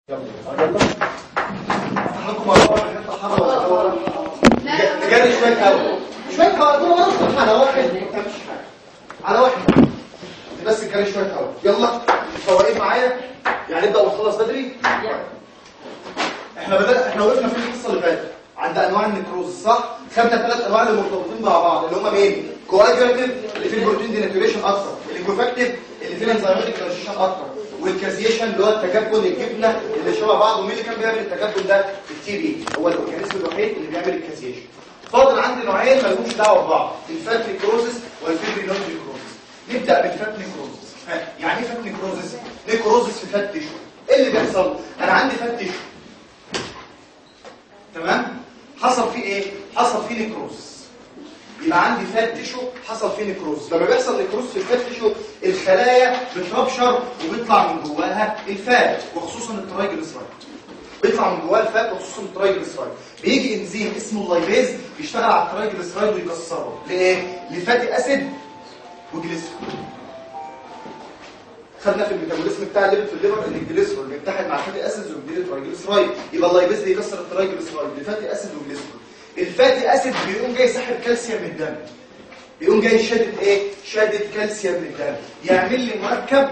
هنكم مع بعض نفتح حرة ولا دورة نجري شوية هوا شوية هوا دول ورا على واحد ما تعملش حاجة على واحد بس نجري شوية هوا يلا فواقف معايا يعني نبدأ ونخلص بدري احنا بدأ احنا وقفنا في القصة اللي فاتت عند انواع النكروز صح خدنا ثلاث انواع اللي مرتبطين مع بعض اللي هم مين كواجراتيف اللي فيه البروتين ديناتوريشن اكتر الكوفاكتيف اللي فيه الانزيماتيك ترانزيشن اكتر والكازيشن اللي هو التكبل الجبنه اللي شبه بعض ومين اللي كان بيعمل التكبل ده التي بي هو الاورجانيزم الوحيد اللي بيعمل الكازيشن فاضل عندي نوعين ما لهمش دعوه ببعض الفات نيكروزس والفيبرينوز نيكروزس نبدا بالفات نيكروزس ها، يعني ايه فات نيكروزس نيكروزس في فات تيشو ايه اللي بيحصل انا عندي فات تيشو تمام حصل فيه ايه حصل فيه نيكروز يبقى عندي فات تيشو حصل فيه نيكروز لما بيحصل نيكروز في الفات تيشو الخلايا بتربشر وبيطلع من جواها الفات وخصوصا الترايجليسرايد بيطلع من جواها الفات وخصوصا الترايجليسرايد بيجي انزيم اسمه اللايبيز يشتغل على الترايجليسرايد ويكسره لايه لفاتي اسيد وجليسرول خدنا في الميتابوليزم بتاع الليبيد في الليفر ان الجليسرول بيتحد مع الفاتي اسيدز وبيدي الترايجليسرايد يبقى اللايبيز بيكسر الترايجليسرايد لفاتي اسيد وجليسرول الفاتي اسيد بيقوم جاي ساحب كالسيوم من الدم بيقوم جاي شادد ايه شادد كالسيوم من الدم يعمل لي مركب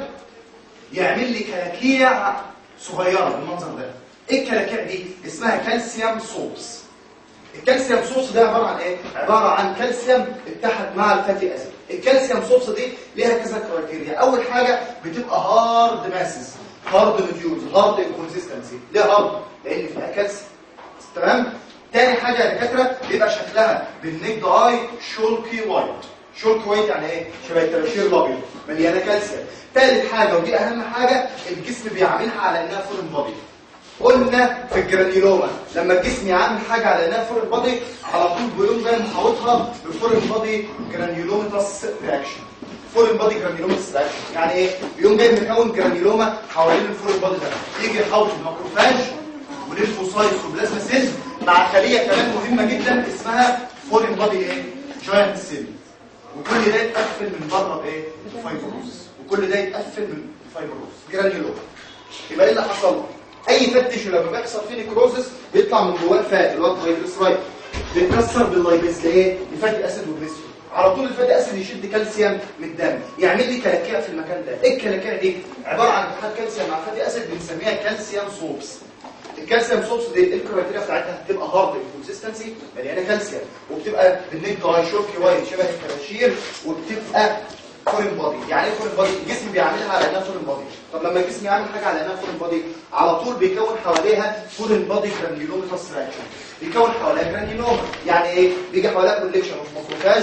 يعمل لي كلاكيع صغيره بالمنظر ده ايه الكلاكيع دي اسمها كالسيوم صوبس الكالسيوم صوص ده عباره عن ايه عباره عن كالسيوم اتحد مع الفاتي اسيد الكالسيوم صوص دي ليها كذا كرايتيريا اول حاجه بتبقى هارد ماسز هارد نوديولز هارد انكونسيستنسي ليه هارد لان فيها كالسيوم تمام تاني حاجه يا دكاتره بيبقى شكلها بالنيك اي شولكي وايت شولكي وايت يعني ايه شبه التباشير الابيض مليانه كالسيوم تالت حاجه ودي اهم حاجه الجسم بيعاملها على انها فورن بودي قلنا في الجرانيولوما لما الجسم يعمل حاجه على انها فورن بودي على طول بيقوم جاي محاوطها بفورن بودي جرانيولوماتس رياكشن فورن بودي جرانيولوماتس رياكشن يعني ايه بيقوم جاي مكون جرانيولوما حوالين الفورن بودي ده يجي يحاوط الماكروفاج وليمفوسايتس وبلازما سيلز مع خليه كمان مهمه جدا اسمها فورين بادي ايه جاينت سيل وكل ده يتقفل من بره بايه فايبروز وكل ده يتقفل من فايبروز جرانيولوما يبقى ايه اللي حصل اي فات تيشو لما بيحصل فيه نيكروزس بيطلع من جواه الفات اللي هو الترايجليسرايد بيتكسر باللايبيز لايه لفاتي اسيد وجليسرول على طول الفاتي اسيد يشد كالسيوم من الدم يعمل لي كلاكيع في المكان ده ايه الكلاكيع دي عباره عن اتحاد كالسيوم مع فاتي اسيد بنسميها كالسيوم صوبس الكالسيوم صوبس دي الكرايتيريا بتاعتها هتبقى هارد كونسيستنسي مليانه كالسيوم وبتبقى بالنيك داي شوركي وايت شبه الكراشير وبتبقى فورين بودي يعني ايه فورين بودي الجسم بيعملها على انها فورين بودي طب لما الجسم يعمل حاجه على انها فورين بودي على طول بيكون حواليها فورين بودي جرانيولوما رياكشن بيكون حواليها جرانيولوما يعني ايه بيجي حواليها كوليكشن اوف ماكروفاج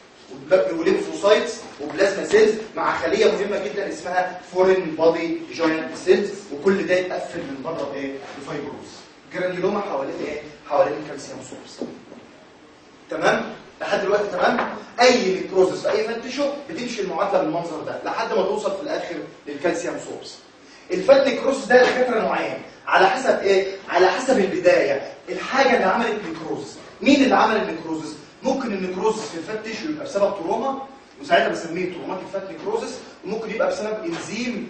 وليمفوسايتس وبلازما سيلز مع خليه مهمه جدا اسمها فورين بودي جاينت سيلز وكل ده يتقفل من بره بايه بفايبروز جرانيولوما حوالين ايه حوالين الكالسيوم سورس تمام لحد دلوقتي تمام اي نيكروزس في اي فات تيشو بتمشي المعادله بالمنظر ده لحد ما توصل في الاخر للكالسيوم سورس الفات نيكروزس ده دكاتره نوعين على حسب ايه على حسب البدايه الحاجه اللي عملت نيكروزس مين اللي عمل النيكروزس ممكن النيكروزس في الفات تيشو يبقى بسبب تروما وساعتها بسميه تروماتيك فات نيكروزس وممكن يبقى بسبب انزيم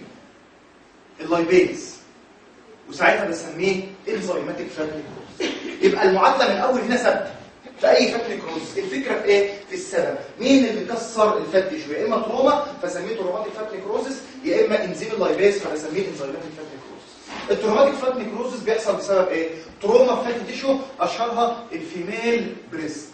اللايبيز وساعتها بسميه انزيماتيك فات نيكروزس يبقى المعادله من اول هنا ثابته في اي فات نيكروزس الفكره في ايه في السبب مين اللي كسر الفات تيشو يا اما تروما فسميه تروماتيك فات نيكروزس يا اما انزيم اللايبيز فبسميه انزيماتيك فات نيكروزس التروماتيك فات نيكروزس بيحصل بسبب ايه تروما في فات تيشو اشهرها الفيميل بريست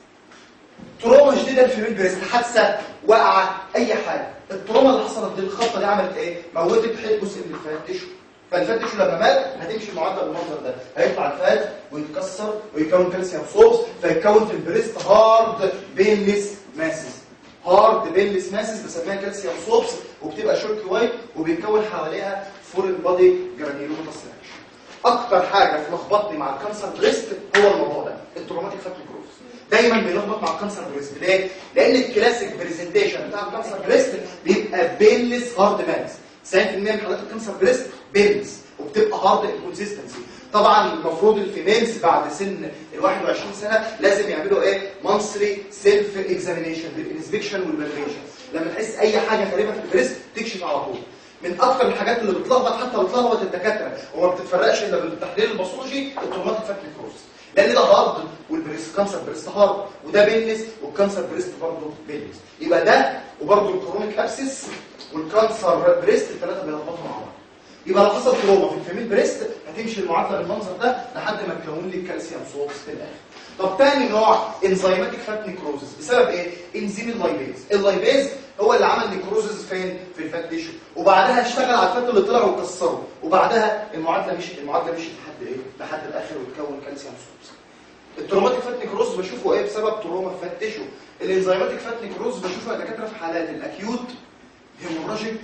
تروما شديده في الفيميل بريست حادثه وقعه اي حاجه التروما اللي حصلت دي الخبطه دي عملت ايه موتت حته جزء من الفات تيشو فالفات تيشو لما مات هتمشي المعادله بالمنظر ده هيطلع الفات ويتكسر ويكون كالسيوم صوبس فيتكون في البريست هارد بينلس ماسز هارد بينلس ماسز بسميها كالسيوم صوبس وبتبقى شوركي وايت وبيتكون حواليها فورين بادي جرانيولوما اكتر حاجه تلخبطني مع الكانسر بريست هو الموضوع ده التروماتيك فات نيكروز دايما بيلخبط مع الكانسر بريست ليه لان الكلاسيك بريزنتيشن بتاع الكانسر بريست بيبقى بينلس هارد ماس 90% من حالات الكانسر بريست بينلس وبتبقى هارد انكونسيستنسي طبعا المفروض الفيميلز بعد سن ال 21 سنه لازم يعملوا ايه مانثلي سيلف اكزامينيشن بالانسبكشن والفاليديشن لما تحس اي حاجه غريبه في البريست تكشف على طول من اكتر الحاجات اللي بتلخبط حتى بتلخبط الدكاتره وما بتتفرقش الا بالتحليل الباثولوجي التروماتيك فات نيكروز لان ده هارد والبريست كانسر بريست هارد وده بيلنس والكانسر بريست برضه بيلنس يبقى ده وبرضه الكرونيك ابسس والكانسر بريست الثلاثه بيلخبطوا مع بعض يبقى لو حصل تروما في الفيميل بريست هتمشي المعادله بالمنظر ده لحد ما تكون لي الكالسيوم صوبس في الاخر طب تاني نوع انزيماتيك فات نيكروزس بسبب ايه انزيم اللايبيز اللايبيز هو اللي عمل نيكروزس فين في الفات تيشو وبعدها اشتغل على الفات اللي طلع وكسره وبعدها المعادله مشيت المعادله مشيت لحد ايه لحد الاخر وتكون كالسيوم صوبس التروماتيك فات نيكروز بشوفه ايه بسبب تروما في فات تيشو الانزيماتيك فات نيكروز بشوفه يا دكاتره في حالات الاكيوت هيموراجيك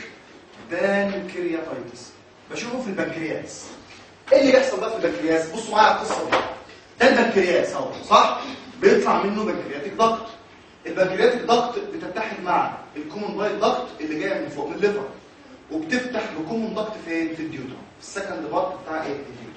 بانكرياتايتس بشوفه في البنكرياس ايه اللي بيحصل بقى في البنكرياس بصوا معايا على القصه دي ده البنكرياس اهو صح بيطلع منه بنكرياتيك ضغط البنكرياتيك ضغط بتتحد مع الكومون بايل ضغط اللي جايه من فوق من الليفر وبتفتح بكومون ضغط فين في الديوترم في السكند بارت بتاع ايه الديوترم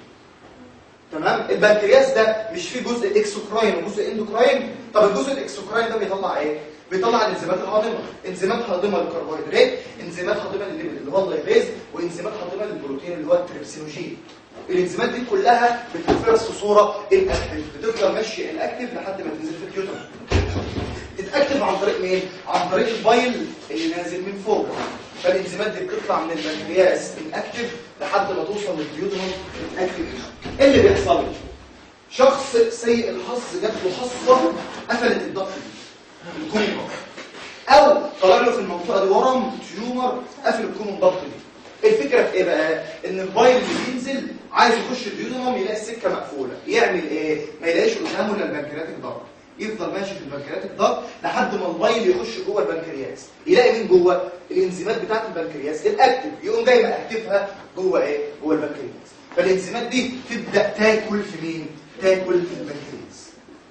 تمام البنكرياس ده مش فيه جزء اكسوكراين وجزء اندوكراين طب الجزء الاكسوكراين ده بيطلع ايه بيطلع الانزيمات الهاضمه انزيمات هاضمه للكربوهيدرات انزيمات هاضمه للليبيد اللي هو اللايبيز وانزيمات هاضمه للبروتين اللي هو التريبسينوجين الانزيمات دي كلها بتتفرز في صوره الاكتف بتفضل ماشي الاكتف لحد ما تنزل في الكيوتر تتاكتف عن طريق مين عن طريق البايل اللي نازل من فوق فالانزيمات دي بتطلع من البنكرياس الاكتف لحد ما توصل للديودرم الاكتف ايه اللي بيحصل شخص سيء الحظ جات له حصه قفلت الضغط دي الكومون او طلع له في المنطقه دي ورم تيومر قافل الكومون ضغط دي الفكره في ايه بقى ان البايل اللي بينزل عايز يخش الديودرم يلاقي السكه مقفوله يعمل ايه ما يلاقيش قدامه الا البنكرياتيك ضغط يفضل ماشي في البنكرياتيك ضغط لحد ما البايل يخش جوه البنكرياس يلاقي مين جوه الانزيمات بتاعه البنكرياس الاكتف يقوم جاي مأكتفها جوه ايه جوه البنكرياس فالانزيمات دي تبدا تاكل في مين تاكل في البنكرياس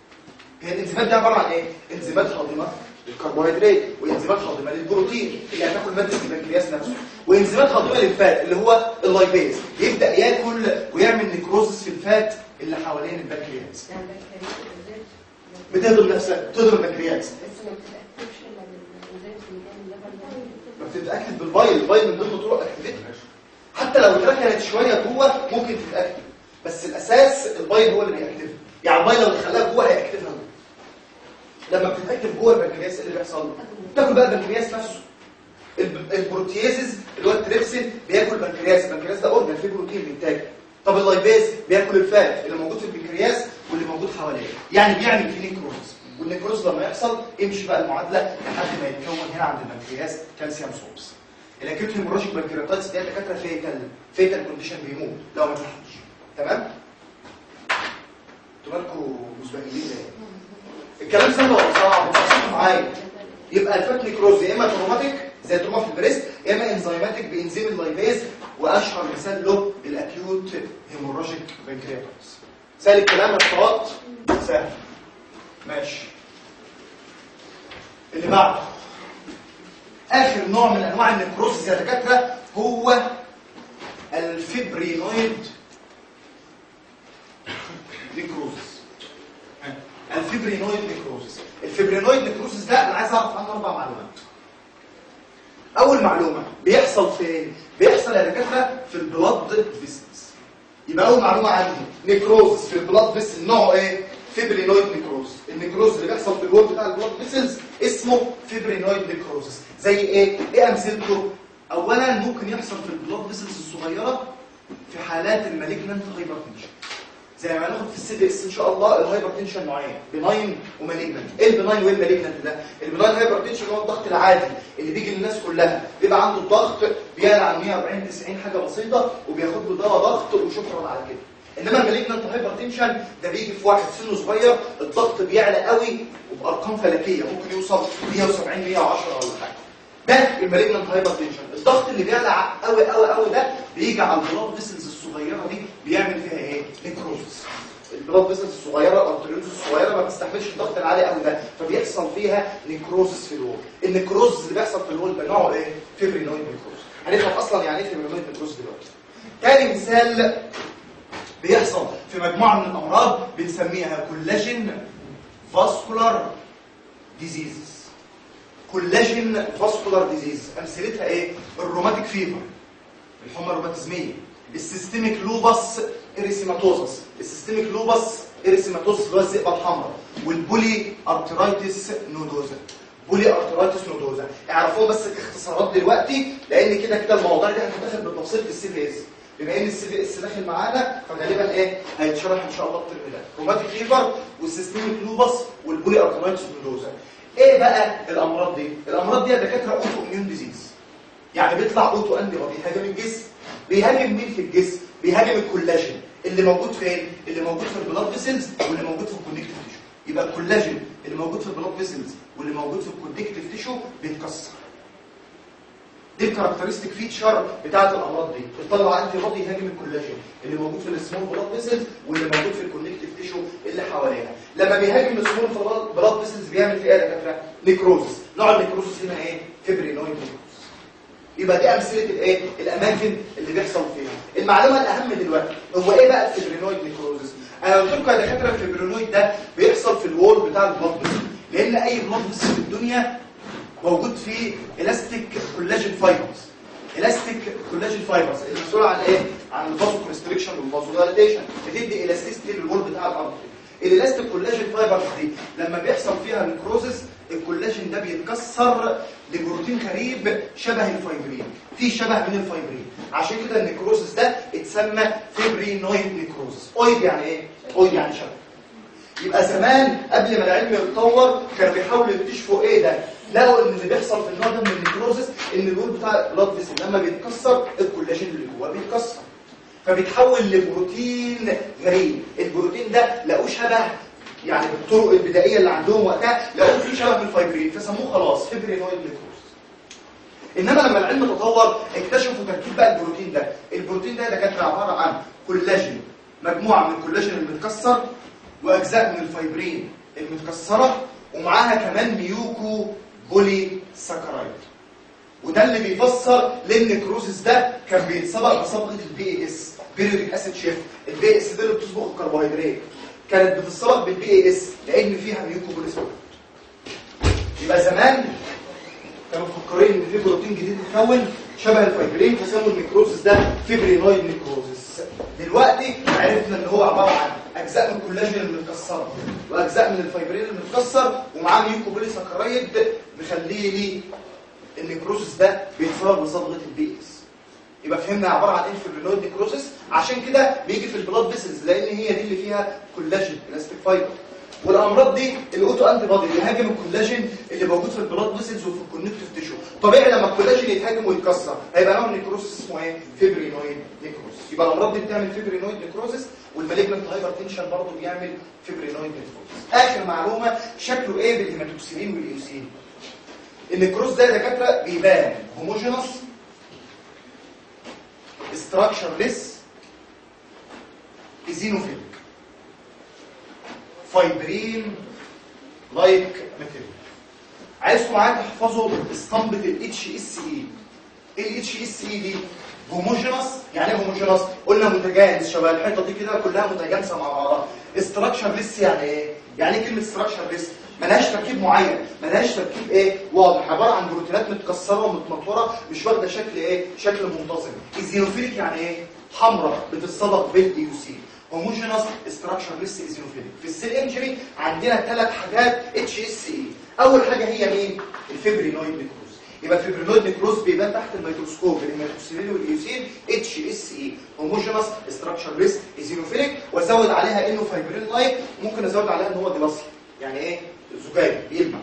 هي الانزيمات دي عباره عن ايه انزيمات هاضمه للكربوهيدرات وانزيمات هاضمه للبروتين اللي هتاكل ماده البنكرياس نفسه وانزيمات هاضمه للفات اللي هو اللايبيز يبدا ياكل ويعمل نيكروزس في الفات اللي حوالين البنكرياس بتهضم نفسها بتهضم البنكرياس بس ما بتتأكدش إلا بالإنزيم في مكان الليفر ده ما بتتاكد بالبايل البايل من ضمن طرق اكتيفيتها حتى لو اتركنت شويه جوه ممكن تتاكد بس الاساس البايل هو اللي بيأكتفها يعني البايل لو دخلها جوه هيأكتفها جوه لما بتتاكد جوه البنكرياس ايه اللي بيحصل تاكل بقى البنكرياس نفسه الب- البروتيازز اللي هو التريبسين بياكل البنكرياس البنكرياس ده اورجان فيه بروتين بينتاج طب اللايبيز بياكل الفات اللي موجود في البنكرياس واللي موجود حواليه يعني بيعمل فيه نيكروز والنيكروز لما يحصل امشي بقى المعادله لحد ما يتكون هنا عند البنكرياس كالسيوم سورس الاكيوت هيموراجيك بنكرياتايتس دي دكاتره فيتال فيتال كونديشن بيموت لو ما تلحقش تمام انتوا مالكم مسبقين ليه الكلام سهل ولا صعب بصوا معايا يبقى الفات نيكروز يا اما تروماتيك زي التروما في البريست يا اما انزيماتيك بانزيم اللايبيز واشهر مثال له الاكيوت هيموراجيك بنكرياتايتس سهل الكلام يا اخوات سهل ماشي اللي بعده اخر نوع من انواع النيكروز يا دكاتره هو الفيبرينويد نيكروزس الفيبرينويد نيكروزس الفيبرينويد نيكروزس ده انا عايز اعرف عنه اربع معلومات اول معلومه بيحصل فين بيحصل يا دكاتره في البلاد فيسلز يبقى اول معلومه عندي نيكروزس في البلاد فيسل نوعه ايه فيبرينويد نيكروز النيكروز اللي بيحصل في الوول بتاع البلاد فيسلز اسمه فيبرينويد نيكروزس زي ايه ايه امثلته اولا ممكن يحصل في البلاد فيسلز الصغيره في حالات المالجنانت هايبرتنشن زي ما هناخد في السي دي اس ان شاء الله الهايبرتنشن نوعين بناين ومالجنانت ايه البناين وايه المالجنانت ده البناين هايبرتنشن هو الضغط العادي اللي بيجي للناس كلها بيبقى عنده الضغط بيعلى عن 140 90 حاجه بسيطه وبياخد له دواء ضغط وشكرا على كده انما المالجنانت هايبرتنشن ده بيجي في واحد سنه صغير الضغط بيعلى قوي وبارقام فلكيه ممكن يوصل 170 110 ولا حاجه ده المالجنانت هايبرتنشن الضغط اللي بيعلى قوي قوي قوي ده بيجي على البلاد فيسلز الصغيره دي بيعمل فيها ايه نيكروزس البلاد فيسلز الصغيره الارتريولز الصغيره ما بتستحملش الضغط العالي قوي ده فبيحصل فيها نيكروزس في الوول النيكروزس اللي بيحصل في الوول ده نوعه ايه فيبرينويد نيكروز هنفهم اصلا يعني ايه فيبرينويد نيكروز دلوقتي تاني مثال بيحصل في مجموعه من الامراض بنسميها كولاجين فاسكولار ديزيزز كولاجين فاسكولار ديزيز امثلتها ايه الروماتيك فيفر الحمى الروماتيزميه السيستميك لوبس اريسيماتوزس السيستميك لوبس اريسيماتوزس اللي هو الذئبه الحمراء والبولي ارترايتس نودوزا بولي ارترايتس نودوزا اعرفوه بس كاختصارات دلوقتي لان كده كده الموضوع ده هتدخل بالتفصيل في السي في اس بما ان السي في اس داخل معانا فغالبا ايه هيتشرح ان شاء الله الترم ده روماتيك فيفر والسيستميك لوبس والبولي ارترايتس نودوزا ايه بقى الامراض دي الامراض دي يا دكاتره اوتو اميون ديزيز يعني بيطلع اوتو انتي بودي بيهاجم الجسم بيهاجم مين في الجسم بيهاجم الكولاجين اللي موجود فين اللي موجود في البلاد فيسلز واللي موجود في الكونكتيف تيشو يبقى الكولاجين اللي موجود في البلاد فيسلز واللي موجود في الكونكتيف تيشو بيتكسر دي الكاركترستيك فيتشر بتاعه الامراض دي بتطلع انتي بودي يهاجم الكولاجين اللي موجود في السمول بلاد فيسلز واللي موجود في الكونكتيف تيشو اللي حواليها لما بيهاجم السمول بلاد فيسلز بيعمل في ايه يا دكاتره نيكروزس نوع النيكروزس هنا ايه فيبرينويد نيكروزس يبقى دي امثله الايه الاماكن اللي بيحصل فيها المعلومه الاهم دلوقتي هو ايه بقى الفيبرينويد نيكروزس انا قلت لكم يا دكاتره الفيبرينويد ده بيحصل في الوول بتاع البلاد فيسل لان اي بلاد فيسل في الدنيا موجود فيه الاستيك كولاجين فايبرز الاستيك كولاجين فايبرز المسؤوله عن ايه عن الفازو كونستريكشن والفازو دايليتيشن بتدي الاستيستي للوول بتاع الارض الالاستيك كولاجين فايبرز دي لما بيحصل فيها نيكروزس الكولاجين ده بيتكسر لبروتين غريب شبه الفايبرين في شبه من الفايبرين عشان كده النيكروزس ده اتسمى فيبرينويد نيكروزس اويد يعني ايه اويد يعني شبه يبقى زمان قبل ما العلم يتطور كانوا بيحاولوا يكتشفوا ايه ده لقوا ان اللي بيحصل في النوع ده من النيكروزس ان الوول بتاع البلاد فيسل لما بيتكسر الكولاجين اللي جواه بيتكسر فبيتحول لبروتين غريب البروتين ده لقوه شبه يعني بالطرق البدائيه اللي عندهم وقتها لقوا فيه شبه من الفايبرين فسموه خلاص فيبرينويد نيكروزس انما لما العلم تطور اكتشفوا تركيب بقى البروتين ده البروتين ده ده كان عباره عن كولاجين مجموعه من الكولاجين المتكسر واجزاء من الفايبرين المتكسره ومعاها كمان ميوكو بولي ساكرايد وده اللي بيفسر ليه النيكروزس ده كان بيتسبق بصبغه البي اي اس بيريودك اسيد شيفت البي اي اس دي اللي بتصبغ الكربوهيدرات كانت بتتسبق بالبي اي اس لان فيها ميوكو بولي ساكرايد يبقى زمان كانوا مفكرين ان في بروتين جديد اتكون شبه الفايبرين فسموا النيكروزس ده فيبرينويد نيكروزس دلوقتي عرفنا ان هو عباره عن اجزاء من الكولاجين المتكسره واجزاء من الفايبرين المتكسر ومعاه ميوكوبولي ساكرايد مخليه لي النيكروزس ده بيتصاب بصبغه البي اس يبقى فهمنا عباره عن ايه الفيبرينويد نيكروزس عشان كده بيجي في البلاد فيسلز لان هي دي اللي فيها كولاجين الاستيك فايبر والامراض دي الاوتو انتي بودي بيهاجم الكولاجين اللي موجود في البلاد فيسلز وفي الكونكتيف تيشو طبيعي لما الكولاجين يتهاجم ويتكسر هيبقى نوع نيكروزس اسمه ايه فيبرينويد نيكروزس يبقى الامراض دي بتعمل فيبرينويد نيكروزس والمالجنت هايبرتنشن برضه بيعمل فيبرينويد نيكروزس اخر معلومه شكله ايه بالهيماتوكسيلين والايوسين النيكروز ده يا دكاتره بيبان هوموجينوس ستراكشرليس ايزينوفيليك فايبرين لايك ماتيريال عايزكم معايا تحفظوا اسطمبه الاتش اس اي ايه الاتش اس اي دي هوموجينوس يعني ايه هوموجينوس قلنا متجانس شبه الحيطه دي كده كلها متجانسه مع بعضها استراكشرليس يعني ايه يعني ايه كلمه استراكشرليس ملهاش تركيب معين ملهاش تركيب ايه واضح عباره عن بروتينات متكسره ومتنطوره مش واخده شكل ايه شكل منتظم ايزينوفيليك يعني ايه حمراء بتتصبغ بالايوسين هوموجينوس ستراكشرليس ايزينوفيليك في السيل انجري عندنا ثلاث حاجات اتش اس اي اول حاجه هي مين الفيبرينويد نيكروز يبقى الفيبرينويد نيكروز بيبان تحت الميكروسكوب الهيماتوكسيلين والايوسين اتش اس اي هوموجينوس ستراكشرليس ايزينوفيليك وازود عليها انه فايبرين لايك ممكن ازود عليها ان هو جلاسي يعني ايه زجاج بيلمع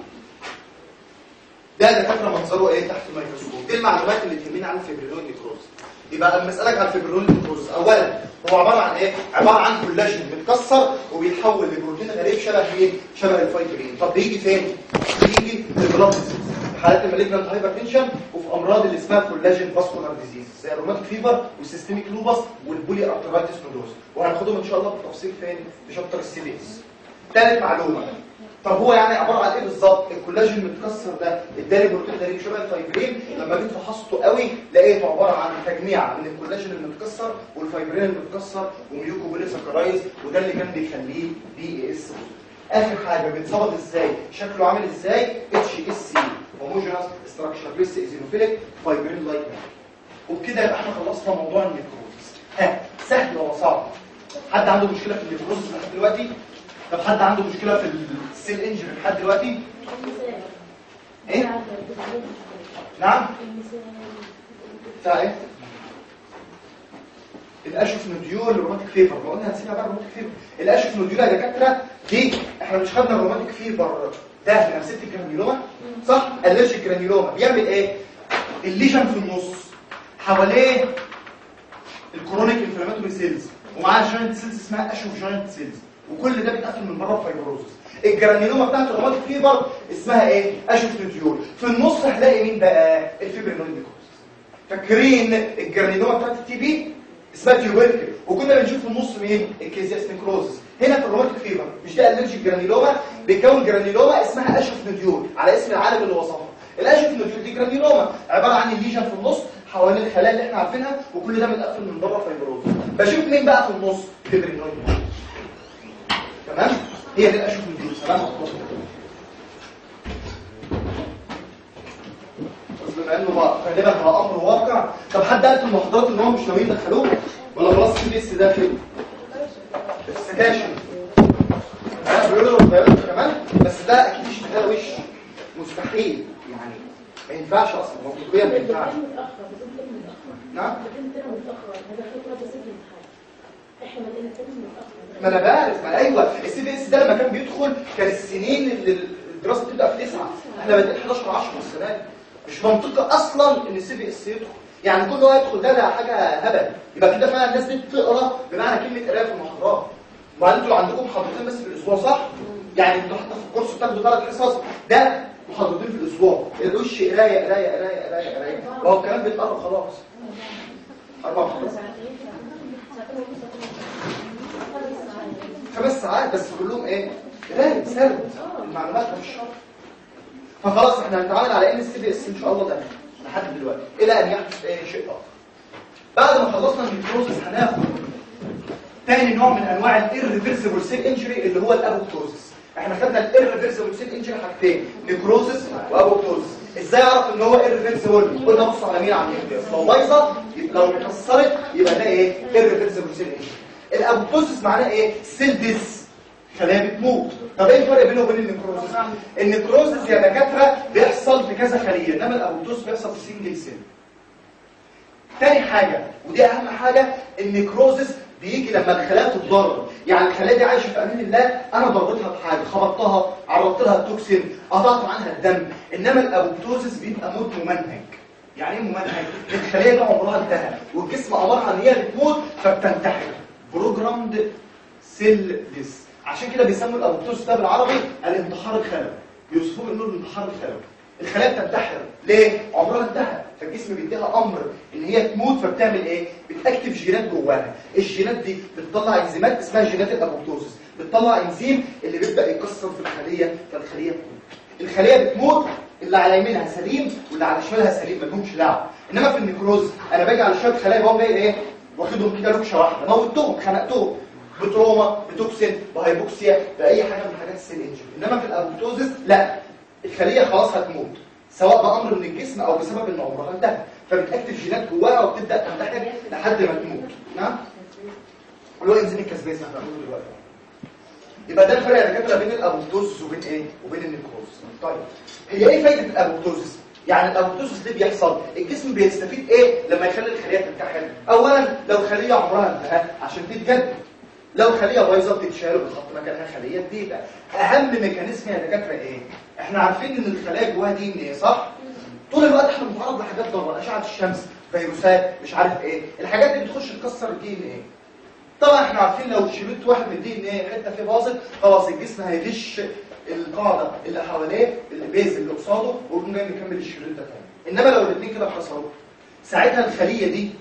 ده دكاتره منظره ايه تحت الميكروسكوب دي المعلومات اللي تهمني عن الفيبرينويد نيكروز يبقى لما اسالك عن الفيبرينويد نيكروز اولا هو عباره عن ايه عباره عن كولاجين متكسر وبيتحول لبروتين غريب شبه مين شبه الفايبرين طب بيجي فين بيجي في البلاد في حالات المالجنت هايبرتنشن وفي امراض اللي اسمها كولاجين فاسكولار ديزيز زي الروماتيك فيفر والسيستميك لوبس والبولي ارترايتس نودوز وهناخدهم ان شاء الله بالتفصيل فين في شابتر السي بي اس ثالث معلومه طب هو يعني عباره عن ايه بالظبط الكولاجين المتكسر ده اداني بروتين غريب شبه الفايبرين لما جيت فحصته قوي لقيته عباره عن تجميع من الكولاجين المتكسر والفايبرين المتكسر وميوكوبوليساكرايز وده اللي كان بيخليه بي اي اس اخر حاجه بيتصبغ ازاي شكله عامل ازاي اتش اس سي هوموجينوس ستراكشر بيس ايزينوفيليك فايبرين لايك وبكده يبقى احنا خلصنا موضوع النيكروزس ها سهل ولا صعب حد عنده مشكله في النيكروزس لحد دلوقتي طب حد عنده مشكله في السيل انجري لحد دلوقتي ايه نعم بتاع ايه الاشوف نوديول الروماتيك فيبر ما قلنا هنسيبها بقى الروماتيك فيبر الاشوف نوديول يا دكاتره دي احنا مش خدنا الروماتيك فيبر ده في نفسيه الجرانيولوما صح الرجيك جرانيولوما بيعمل ايه الليجن في النص حواليه الكرونيك انفلاماتوري سيلز ومعاه جاينت سيلز اسمها اشوف جاينت سيلز وكل ده بيتقفل من بره بفايبروزس الجرانيولوما بتاعت الروماتيك فيبر اسمها ايه اشوف نوديول في النص هلاقي مين بقى الفيبرينويد فاكرين الجرانيولوما بتاعت التي بي اسمها تيوبركل وكنا بنشوف في النص مين الكيزياس نيكروزس هنا في الروماتيك فيبر مش ده الرجيك جرانيولوما بيكون جرانيولوما اسمها اشوف نوديول على اسم العالم اللي وصفها الاشوف نوديول دي جرانيولوما عباره عن الليجن في النص حوالين الخلايا اللي احنا عارفينها وكل ده متقفل من بره فايبروز بشوف مين بقى في النص فيبرينويد تمام هي دي الاشوف نوديول سلام عليكم بس بما انه بقى غالبا هو امر واقع طب حد قال في المحاضرات ان هو مش ناويين يدخلوه ولا خلاص السي بي اس داخل السكاشن ها بيقولوا بيقولوا كمان بس ده اكيد مش ده وش مستحيل يعني ما ينفعش اصلا موضوعيا ما ينفعش نعم ما انا بعرف ما أيوة السي بي اس ده لما كان بيدخل كان السنين اللي الدراسه بتبدا في تسعه احنا بادئين 11 10 السنه دي مش منطقي اصلا ان السي بي اس يدخل يعني كل واحد يدخل ده ده حاجه هبل يبقى كده فعلا الناس دي بتقرا بمعنى كلمه قرايه في المحاضرات وبعدين انتوا عندكم محاضرتين بس في الاسبوع صح يعني انتوا حتى في الكورس بتاخدوا ثلاث حصص ده محاضرتين في الاسبوع الوش قرايه قرايه قرايه قرايه قرايه وهو الكلام بيتقرا خلاص اربع محاضرات خمس ساعات بس كلهم ايه قرايه سرد المعلومات مش شرط فخلاص احنا هنتعامل على ان السي بي اس ان شاء الله ده لحد دلوقتي الى ان يحدث ايه شيء اخر بعد ما خلصنا النيكروزس هناخد تاني نوع من انواع الirreversible سيل انجري اللي هو الابوبتوزس احنا خدنا الirreversible سيل انجري حاجتين نيكروزس وابوبتوزس ازاي اعرف ان هو irreversible قلنا بص على مين على النيوكليوس لو بايظه يبقى لو اتكسرت يبقى ده ايه irreversible سيل انجري الابوبتوزس معناه ايه سيل ديس خلايا بتموت طب ايه الفرق بينه وبين النيكروزس النيكروزس يا دكاتره بيحصل في كذا خليه انما الابوبتوزس بيحصل في سنجل سيل تاني حاجه ودي اهم حاجه النيكروزس بيجي لما الخلايا تتضرر يعني الخلايا دي عايشه في امان الله انا ضربتها بحاجه خبطتها عرضت لها التوكسين قطعت عنها الدم انما الابوبتوزس بيبقى موت ممنهج يعني ايه ممنهج الخلايا دي عمرها انتهى والجسم امرها ان هي بتموت فبتنتحر بروجرامد سيل ديس عشان كده بيسموا الابوبتوزس ده بالعربي الانتحار الخلوي بيوصفوه بانه الانتحار الخلوي الخلايا بتنتحر ليه عمرها انتهى فالجسم بيديها امر ان هي تموت فبتعمل ايه بتاكتف جينات جواها الجينات دي بتطلع انزيمات اسمها جينات الابوبتوزس بتطلع انزيم اللي بيبدا يكسر في الخليه فالخليه بتموت الخليه بتموت اللي على يمينها سليم واللي على شمالها سليم مالهمش دعوه انما في النيكروز انا باجي على شويه خلايا بقوم جاي ايه واخدهم كده لوكشه واحده موتهم خنقتهم بتروما بتوكسين بهايبوكسيا باي حاجه من حاجات السيل انجري انما في الابوبتوزس لا الخليه خلاص هتموت سواء بامر من الجسم او بسبب ان عمرها انتهى فبتاكتف جينات جواها وبتبدا تنتحر لحد ما تموت نعم اللي هو انزيم الكسباز اللي احنا بنقوله دلوقتي يبقى ده الفرق يا دكاتره بين الابوبتوزس وبين ايه وبين النيكروز طيب هي ايه فايده الابوبتوزس يعني الابوبتوزس ليه بيحصل الجسم بيستفيد ايه لما يخلي الخليه تنتحر اولا لو خليه عمرها انتهى عشان تتجدد لو خليه بايظه بتتشال وبتحط مكانها خليه جديده اهم ميكانيزم يا دكاتره ايه احنا عارفين ان الخلايا جواها دي ان ايه صح طول الوقت احنا بنتعرض لحاجات ضاره اشعه الشمس فيروسات مش عارف ايه الحاجات دي بتخش تكسر الدي ان ايه طبعا احنا عارفين لو شريط واحد من الدي ان ايه حته فيه باظت خلاص الجسم هيغش القاعده اللي حواليه البيز اللي قصاده ويقوم جاي مكمل الشريط ده تاني انما لو الاثنين كده اتكسروا ساعتها الخليه دي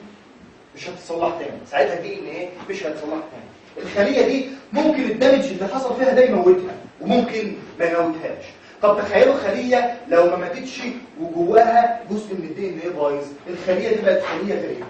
مش هتتصلح تاني ساعتها الدي ان ايه مش هيتصلح تاني الخليه دي ممكن الدمج اللي حصل فيها ده يموتها وممكن ما يموتهاش طب تخيلوا خليه لو ما ماتتش وجواها جزء من الدي ان ايه بايظ الخليه دي بقت خليه غريبه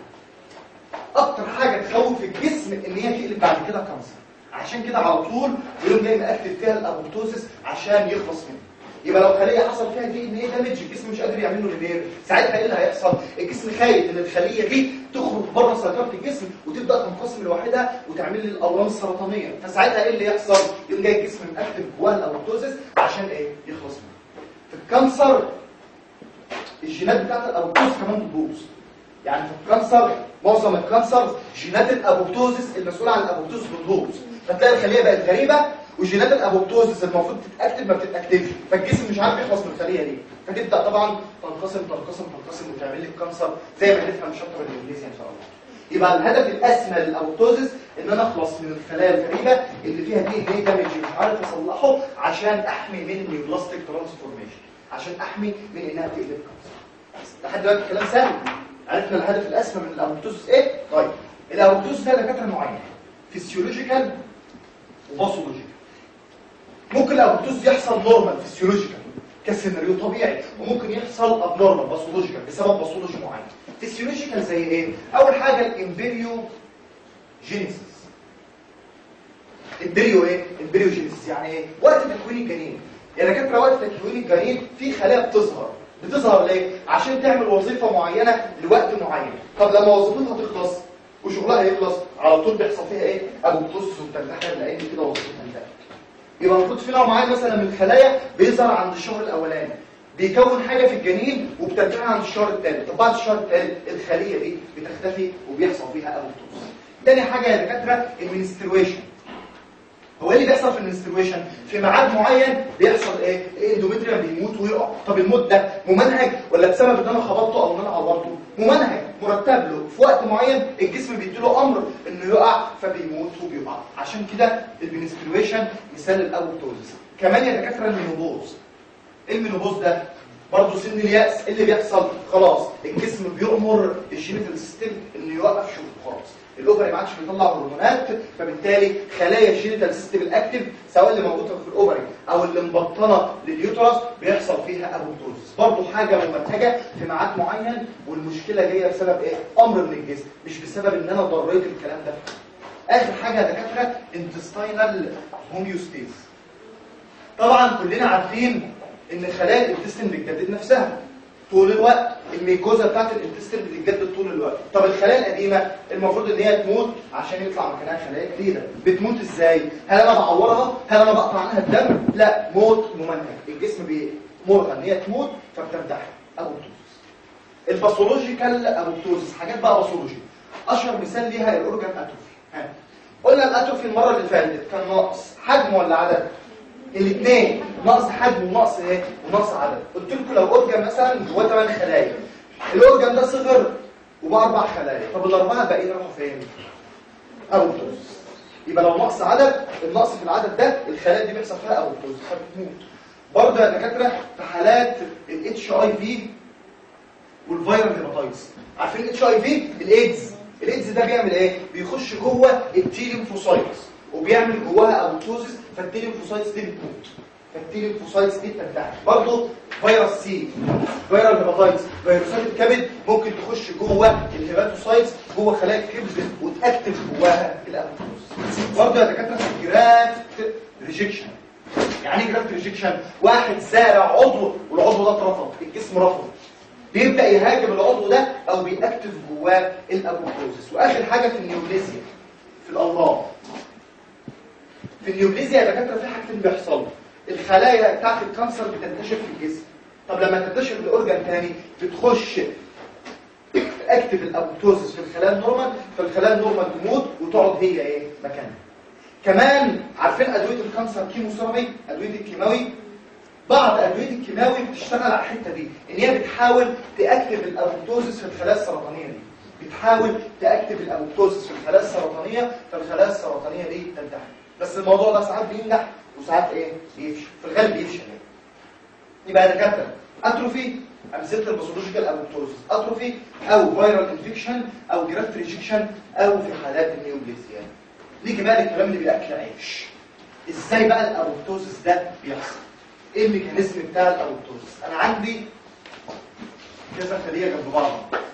اكتر حاجه تخوف الجسم ان هي تقلب بعد كده كانسر عشان كده على طول بيقوم جاي مأكد فيها الابوبتوزس عشان يخلص منها يبقى لو خليه حصل فيها دي ان ايه دامج الجسم مش قادر يعمل له ريبير ساعتها ايه اللي هيحصل الجسم خايف ان الخليه دي تخرج بره سيطره الجسم وتبدا تنقسم لوحدها وتعمل لي الاورام السرطانيه فساعتها ايه اللي يحصل يقوم جاي الجسم مأكتف جواه الابوبتوزيس عشان ايه يخلص منها في الكانسر الجينات بتاعت الابوبتوز كمان بتبوظ يعني في الكانسر معظم الكانسر جينات الابوبتوزيس المسؤوله عن الابوبتوز بتبوظ فتلاقي الخليه بقت غريبه وجينات الابوبتوزيس المفروض تتاكتف ما بتتاكتفش فالجسم مش عارف يخلص من الخليه دي فتبدا طبعا تنقسم تنقسم تنقسم وتعمل لك كانسر زي ما هنفهم شابتر الانجليزي ان شاء الله يبقى الهدف الاسمى للابوبتوزيس ان انا اخلص من الخلايا الغريبه اللي فيها دي ان ايه دامج مش عارف اصلحه عشان احمي من النيوبلاستيك ترانسفورميشن عشان احمي من انها تقلب كانسر لحد دلوقتي الكلام سهل عرفنا الهدف الاسمى من الابوبتوزيس ايه طيب الابوبتوزيس ده دكاتره نوعين فيسيولوجيكال وباثولوجيكال ممكن الابوبتوزيس يحصل نورمال فيسيولوجيكال كسيناريو طبيعي وممكن يحصل ابنورمال باثولوجيكال بسبب باثولوجي معين فيسيولوجيكال زي ايه اول حاجه الامبريو جينيسيس امبريو ايه امبريو جينيسيس يعني ايه وقت تكوين الجنين يعني دكاتره وقت تكوين الجنين في خلايا بتظهر بتظهر ليه عشان تعمل وظيفه معينه لوقت معين طب لما وظيفتها تخلص وشغلها يخلص على طول بيحصل فيها ايه ابوبتوزيس وبتنتحر لان كده وظيفتها انتهت يبقى المفروض في نوع معين مثلا من الخلايا بيظهر عند الشهر الاولاني بيكون حاجه في الجنين وبتنتهي عند الشهر الثالث طب بعد الشهر الثالث الخليه دي بتختفي وبيحصل فيها ابوبتوزيس تاني حاجه يا دكاتره المنسترويشن هو ايه اللي بيحصل في المنسترويشن في ميعاد معين بيحصل ايه الاندوميتريوم بيموت ويقع طب الموت ده ممنهج ولا بسبب ان انا خبطته او ان انا عورته ممنهج مرتب له في وقت معين الجسم بيديله امر انه يقع فبيموت وبيقع عشان كده المنسترويشن مثال الابوبتوزيس كمان يا دكاتره المينوبوز ايه المينوبوز ده برضه سن اليأس ايه اللي بيحصل خلاص الجسم بيأمر الجينيتال سيستم انه يوقف شغل خلاص الاوفري ما عادش بيطلع هرمونات فبالتالي خلايا الجينيتال سيستم الاكتف سواء اللي موجوده في الاوفري او اللي مبطنه لليوترس بيحصل فيها ابوبتوزيس برضه حاجه ممنهجه في ميعاد معين والمشكله جايه بسبب ايه امر من الجسم مش بسبب ان انا ضريت الكلام ده اخر حاجه يا دكاتره انتستينال هوميوستيز طبعا كلنا عارفين ان خلايا الانتستين بتجدد نفسها طول الوقت الميكوزا بتاعت الانتستين بتتجدد طول الوقت طب الخلايا القديمه المفروض ان هي تموت عشان يطلع مكانها خلايا جديده بتموت ازاي هل انا بعورها هل انا بقطع عنها الدم لا موت ممنهج الجسم بيمرها ان هي تموت فبتنتحر ابوبتوزيس الباثولوجيكال ابوبتوزيس حاجات بقى باثولوجي اشهر مثال ليها الاورجان اتروفي ها. قلنا الاتروفي المره اللي فاتت كان ناقص حجم ولا عدد الاثنين نقص حجم ونقص ايه ونقص عدد قلت لكم لو اورجان مثلا جواه 8 خلايا الاورجان ده صغر وبقى اربع خلايا طب الاربعه الباقيين راحوا فين ابوبتوزيس يبقى لو نقص عدد النقص في العدد ده الخلايا دي بيحصل فيها ابوبتوزيس فبتموت برضه يا دكاتره في حالات الاتش اي في والفيرال هيباتايتس عارفين الاتش اي في الايدز الايدز ده بيعمل ايه بيخش جوه التيليمفوسايتس وبيعمل جواها ابوبتوزيس فالتيليمفوسايتس دي بتموت فالتيليمفوسايتس دي بتنتحر برضه فيروس سي فيرال هيباتايتس فيروسات الكبد ممكن تخش جوه الهيباتوسايتس جوه خلايا الكبد وتاكتف جواها الابوبتوزيس برضه يا دكاتره في جرافت ريجكشن يعني ايه جرافت ريجكشن واحد زارع عضو والعضو ده اترفض الجسم رفض بيبدا يهاجم العضو ده او بيأكتف جواه الابوبتوزيس واخر حاجه في النيوبليزيا في الالله في النيوبليزيا يا دكاتره في حاجتين بيحصلوا الخلايا بتاعت الكانسر بتنتشر في الجسم طب لما تنتشر لاورجان تاني بتخش اكتف الابوبتوزيس في الخلايا النورمال فالخلايا النورمال تموت وتقعد هي ايه مكانها كمان عارفين ادويه الكانسر كيموثيرابي ادويه الكيماوي بعض ادويه الكيماوي بتشتغل على الحته دي ان هي بتحاول تاكتف الابوبتوزيس في الخلايا السرطانيه دي بتحاول تاكتف الابوبتوزيس في الخلايا السرطانيه فالخلايا السرطانيه دي تنتحر بس الموضوع ده ساعات بينجح وساعات ايه بيفشل في الغالب بيفشل يعني. يبقى دكاتره اتروفي امثله الباثولوجيكال ابوبتوزيس اتروفي او فيرال انفكشن او جرافت ريجكشن او في حالات النيوبليزيا نيجي بقى للكلام اللي بياكل عيش ازاي بقى الابوبتوزيس ده بيحصل ايه الميكانيزم بتاع الابوبتوزيس انا عندي كذا خليه جنب بعض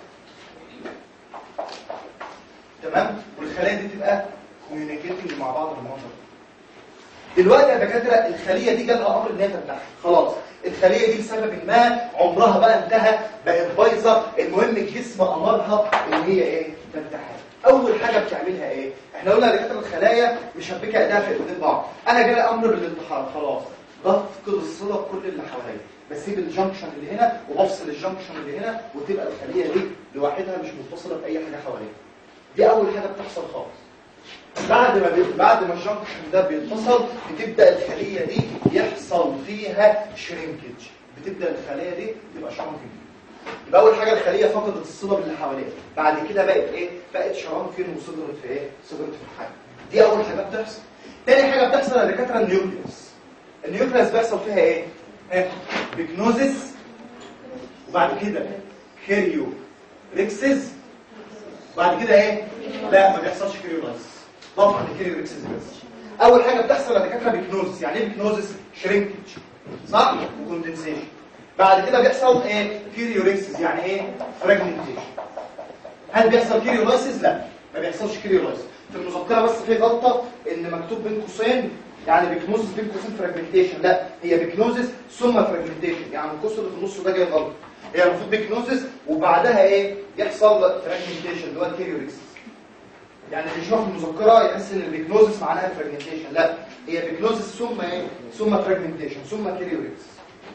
تمام والخلايا دي تبقى كوميونيكيتنج مع بعض بالمنظر دلوقتي يا دكاتره الخليه دي جالها امر ان هي تنتحر خلاص الخليه دي لسبب ما عمرها بقى انتهى بقت بايظه المهم الجسم امرها ان هي ايه تنتحر اول حاجه بتعملها ايه احنا قلنا دكاتره الخلايا مشبكه ايديها في ايدين بعض انا جالي امر بالانتحار خلاص بفقد الصله بكل اللي حواليا بسيب الجنكشن اللي هنا وبفصل الجنكشن اللي هنا وتبقى الخليه دي لوحدها مش متصله باي حاجه حواليها دي اول حاجه بتحصل خالص بعد ما بي... بعد ما الجنكشن ده بيتصل بتبدا الخليه دي يحصل فيها شرينكج بتبدا الخليه دي تبقى شرنكج يبقى اول حاجه الخليه فقدت الصله باللي حواليها بعد كده بقت ايه بقت شرنكج وصغرت في ايه صغرت في الحجم دي اول حاجه بتحصل تاني حاجه بتحصل يا دكاتره النيوكليوس النيوكليوس بيحصل فيها ايه ها بيكنوزس وبعد كده كيريو ريكسز بعد كده ايه لا ما بيحصلش كريولايز طبعا الكريو ريكسز بس اول حاجه بتحصل يا دكاتره بيكنوزس يعني ايه بيكنوزس شرينكج صح وكوندنسيشن بعد كده بيحصل ايه كيريو ريكسز يعني ايه فراجمنتيشن هل بيحصل كريولايسيس لا ما بيحصلش كريولايسيس في المذكره بس في غلطه ان مكتوب بين قوسين يعني بيكنوزس بين قوسين فراجمنتيشن لا هي بيكنوزس ثم فراجمنتيشن يعني القوس اللي في النص ده جاي غلط هي المفروض بيكنوزس وبعدها ايه يحصل فراجمنتيشن اللي هو الكيريوريكسس يعني اللي يشوف المذكره يحس ان البيكنوزس معناها فراجمنتيشن لا هي بيكنوزس ثم ايه ثم فراجمنتيشن ثم كيريوريكسس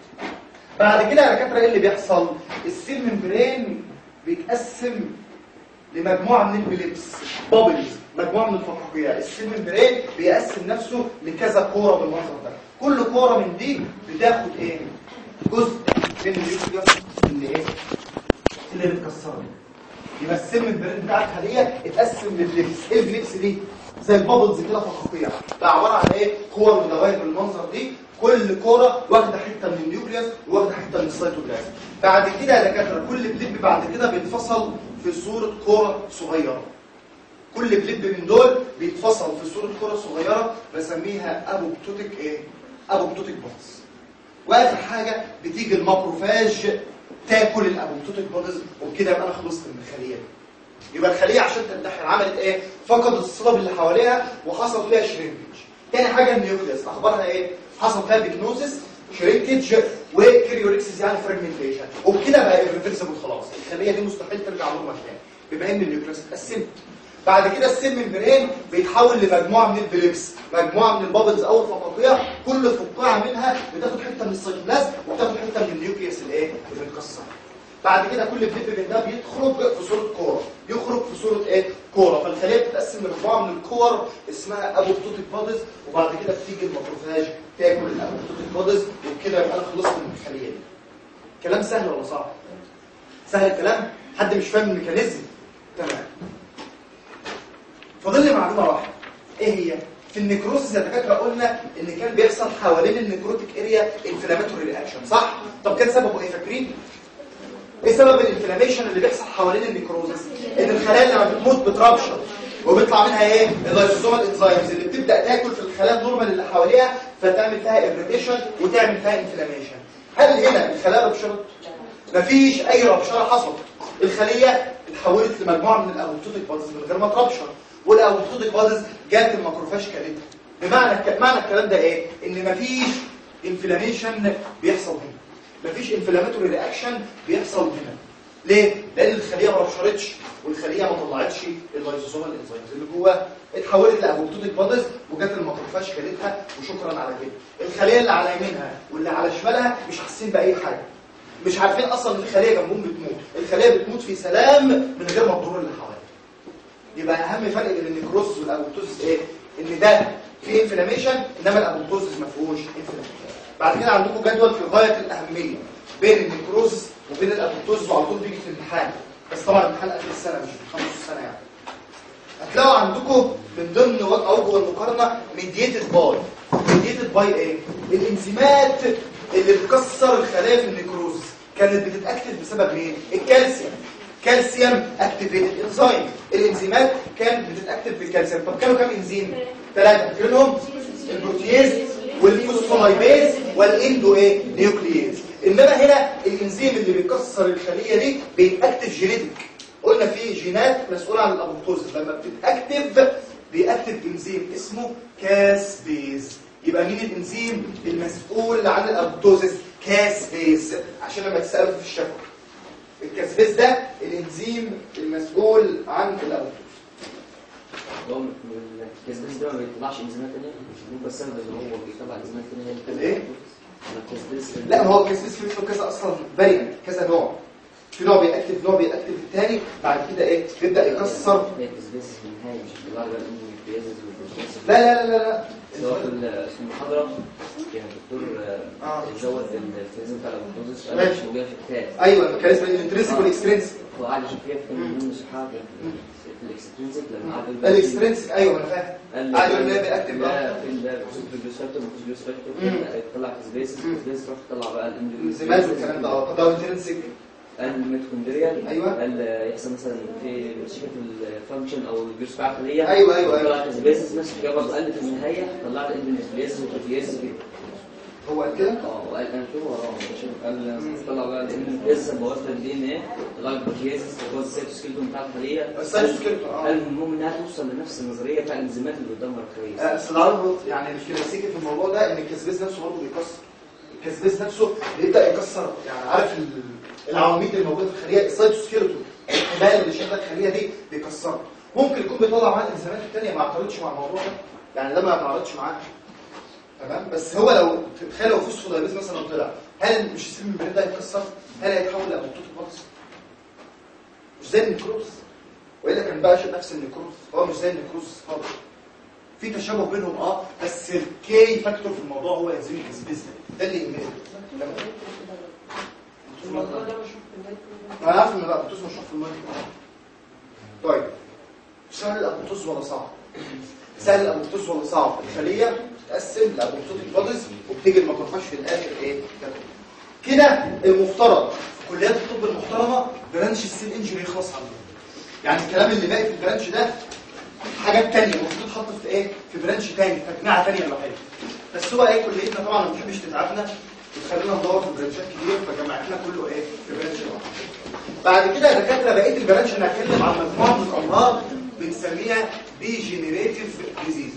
بعد كده يا دكاتره ايه اللي بيحصل السيل ممبرين بيتقسم لمجموعه من البليبس بابلز مجموعه من الفقاقيع السيل ممبرين بيقسم نفسه لكذا كوره بالمنظر ده كل كوره من دي بتاخد ايه جزء من النيوكليوس اللي ايه اللي بتكسره يبقى السيل ممبرين بتاع الخليه اتقسم للبليبس ايه البليبس دي زي البابلز كده فقاقيع ده عباره عن ايه كور ودوائر بالمنظر دي كل كوره واخده حته من النيوكليوس واخده حته من السيتوبلازم بعد كده يا دكاتره كل بليب بعد كده بيتفصل في صوره كوره صغيره كل بليب من دول بيتفصل في صوره كوره صغيره بسميها ابوبتوتيك ايه ابوبتوتيك بودز واخر حاجه بتيجي الماكروفاج تاكل الابوبتوتيك بودز وبكده يبقى انا خلصت من الخليه دي يبقى الخليه عشان تنتحر عملت ايه فقدت الصله اللي حواليها وحصل فيها شرينكج تاني حاجه النيوكليوس اخبارها ايه حصل فيها بيكنوزس شرينكج وكريوريكسيس يعني فراجمنتيشن وبكده بقى irreversible خلاص الخليه دي مستحيل ترجع نورمال تاني بما ان النيوكليوس اتقسمت بعد كده السيل ممبرين بيتحول لمجموعه من البليبس مجموعه من البابلز او الفقاقيع كل فقاعه منها بتاخد حته من السيتوبلازم وبتاخد حته من النيوكليوس الايه اللي متكسر بعد كده كل بليب من ده بيخرج في صوره كوره يخرج في صوره ايه كوره فالخليه بتتقسم لمجموعه من الكور اسمها ابوبتوتيك بودز وبعد كده بتيجي الماكروفاج تاكل الابوبتوتيك بودز وبكده يبقى انا خلصت من الخليه دي كلام سهل ولا صعب سهل الكلام حد مش فاهم الميكانيزم تمام فاضل لي معلومه واحده ايه هي في النيكروسيس يا دكاتره قلنا ان كان بيحصل حوالين النيكروتيك اريا انفلاماتوري رياكشن صح طب كان سببه ايه فاكرين ايه سبب الانفلاميشن اللي بيحصل حوالين النيكروزس ان الخلايا لما بتموت بترابشر وبيطلع منها ايه اللايسوزومال انزيمز اللي بتبدا تاكل في الخلايا النورمال اللي حواليها فتعمل فيها اريتيشن وتعمل فيها انفلاميشن هل هنا الخلايا ربشرت مفيش اي ربشره حصلت الخليه اتحولت لمجموعه من الابوبتوتيك بازز من غير ما تربشر والابوبتوتيك بازز جات الماكروفاج كلتها بمعنى الك... معنى الكلام ده ايه ان مفيش انفلاميشن بيحصل هنا مفيش انفلاماتوري رياكشن بيحصل هنا ليه لان الخليه ما ربشرتش والخليه ما طلعتش اللايزوسومال انزيمز اللي جواها اتحولت لابوبتوتيك بادز وجت الماكروفاج كلتها وشكرا على كده الخليه اللي على يمينها واللي على شمالها مش حاسين باي حاجه مش عارفين اصلا ان في خليه جنبهم بتموت الخليه بتموت في سلام من غير ما تضر اللي حواليها يبقى اهم فرق بين النيكروز والابوبتوزس ايه ان ده في انفلاميشن انما الابوبتوزس ما فيهوش انفلاميشن بعد كده عندكم جدول في غايه الاهميه بين النيكروز وبين الابوبتوزس وعلى طول بيجي في الامتحان بس طبعا الامتحان اخر السنه مش في خمس السنه يعني هتلاقوا عندكم من ضمن اوجه المقارنه ميديتد باي ميديتد باي ايه الانزيمات اللي بتكسر الخلايا في النيكروز كانت بتتاكتف بسبب مين الكالسيوم كالسيوم اكتيفيتد انزيم الانزيمات كانت بتتاكتف بالكالسيوم طب كانوا كام انزيم ثلاثه فاكرينهم البروتياز والفوسفولايباز والاندو ايه نيوكلياز انما هنا الانزيم اللي بيكسر الخليه دي بيتاكتف جينيتك قلنا في جينات مسؤوله عن الابوبتوزس لما بتتاكتف بيأكتف انزيم اسمه كاسبيز يبقى مين الانزيم المسؤول عن الابوبتوزس كاسبيز عشان لما تسالوا في الشكوى الكاسبيز ده الانزيم المسؤول عن الابوتوز هو الكسباس ده ما بيطلعش انزيمات تانية مش بيبقى السبب ان هو بيطلع انزيمات تانية هي اللي بتعمل الإيه؟ أنا الكسباس لا ما هو الكاسبيز في منه كذا اصلا فاريانت كذا نوع في نوع بيأكتف نوع بيأكتف الثاني بعد كده ايه بيبدا يكسر هي الكسباس في النهاية مش بيطلع بقى الامبريازز والبروتوز لا لا لا لا لا سواء في ال- في المحاضرة كان الدكتور آه. آه، زود الفيزم بتاع البروتوز قال ماشي. مش موجودة في الكتاب ايوه الميكانيزم الانترنسيك آه. والاكسترنسيك هو قاعد يشوف فيها في من صحابي في الاكسترنسيك لما قعد يقول الاكسترنسيك ايوه انا فاهم قال قاعد يقول لي بيأكتف بقى لا في الجلوسفاكتور والجلوسفاكتور مم. تطلع كسباس مم. كسباس تروح تطلع بقى الانزيمات والكلام ده اه ده انترنسيك قال الميتوكوندريال أيوة. قال يحصل مثلا في مشكله الفانكشن او الجلوس بتاع الخليه أيوة، أيوة، أيوة. طلع كسباس نفس الحاجه برضه قال في النهايه طلعت الاندونيسياز والبروتياز كده هو قال كده اه وقال انا شوف وراه شوف قال طلع بقى الاندونيسياز بوظت الدي ان ايه طلع البروتياز بوظ السيتوسكيلتون بتاع الخليه السيتوسكيلتون، اه. قال المهم انها توصل لنفس النظريه بتاع الانزيمات اللي قدامها كويس آه، بس العرض يعني الكلاسيكي في الموضوع ده ان الكسبيس نفسه برضه بيكسر الكسبيس نفسه بيبدا يكسر يعني عارف ال- العواميد الموجوده في الخليه السيتوسكيلتون الحبال اللي شايفها الخليه دي بيكسرها ممكن يكون بيطلع معاه الانزيمات الثانيه ما اعترضش مع الموضوع ده يعني ده ما اعترضش معاه تمام بس هو لو تخيل لو فوسفودايبيز مثلا طلع هل مش السيل الممبرين ده هيتكسر هل هيتحول لابوتوت خالص مش زي النكروز والا كان بقى شيء نفس النكروز هو مش زي النكروز خالص في تشابه بينهم اه بس الكي فاكتور في الموضوع هو انزيم الكسبيز ده ده اللي يهمني الموضوع ده مشهور في البيت انا عارف ان الابوتوز مشهور في المنطقه طيب سهل الابوتوز ولا صعب سهل الابوتوز ولا صعب الخليه تتقسم لابوتوتيك بوديز وبتيجي الماكروفاج في الاخر ايه تاكل كده المفترض في كليات الطب المحترمه برانش السيل انجري يخلص عنه يعني الكلام اللي باقي في البرانش ده حاجات تانية المفروض تتحط في ايه في برانش تاني في تجميعه تانية لوحدها بس هو ايه كليتنا طبعا ما بتحبش تتعبنا بتخلينا ندور في برانشات كتير فجمعتنا كله ايه في برانش واحد بعد كده يا دكاتره بقيه البرانش انا هتكلم عن مجموعه من الامراض بنسميها ديجنريتيف ديزيز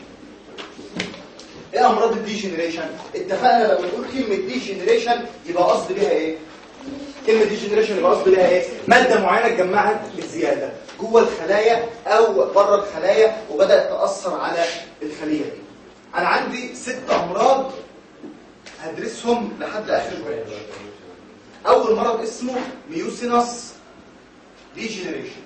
ايه امراض الديجنريشن اتفقنا لما نقول كلمه ديجنريشن يبقى قصد بيها ايه كلمه ديجنريشن يبقى قصد بيها ايه ماده معينه اتجمعت بزياده جوه الخلايا او بره الخلايا وبدات تاثر على الخليه دي انا عندي ست امراض هدرسهم لحد اخر البرانش اول مرض اسمه ميوسينس ديجنريشن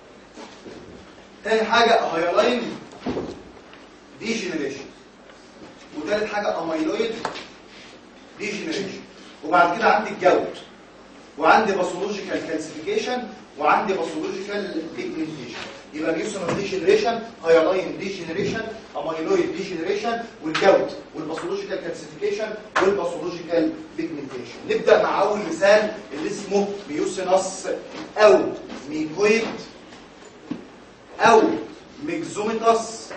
تاني حاجه هايلاين ديجنريشن وتالت حاجه اميلويد ديجنريشن وبعد كده عندي الجوت وعندي باثولوجيكال كالسيفيكيشن وعندي باثولوجيكال بيجمنتيشن يبقى ميوسينس ديجنريشن هايلاين ديجنريشن اميلويد ديجنريشن والجوت والباثولوجيكال كالسيفيكيشن والباثولوجيكال بيجمنتيشن نبدا مع اول مثال اللي اسمه ميوسينس او ميكويد او ميكزوميتاس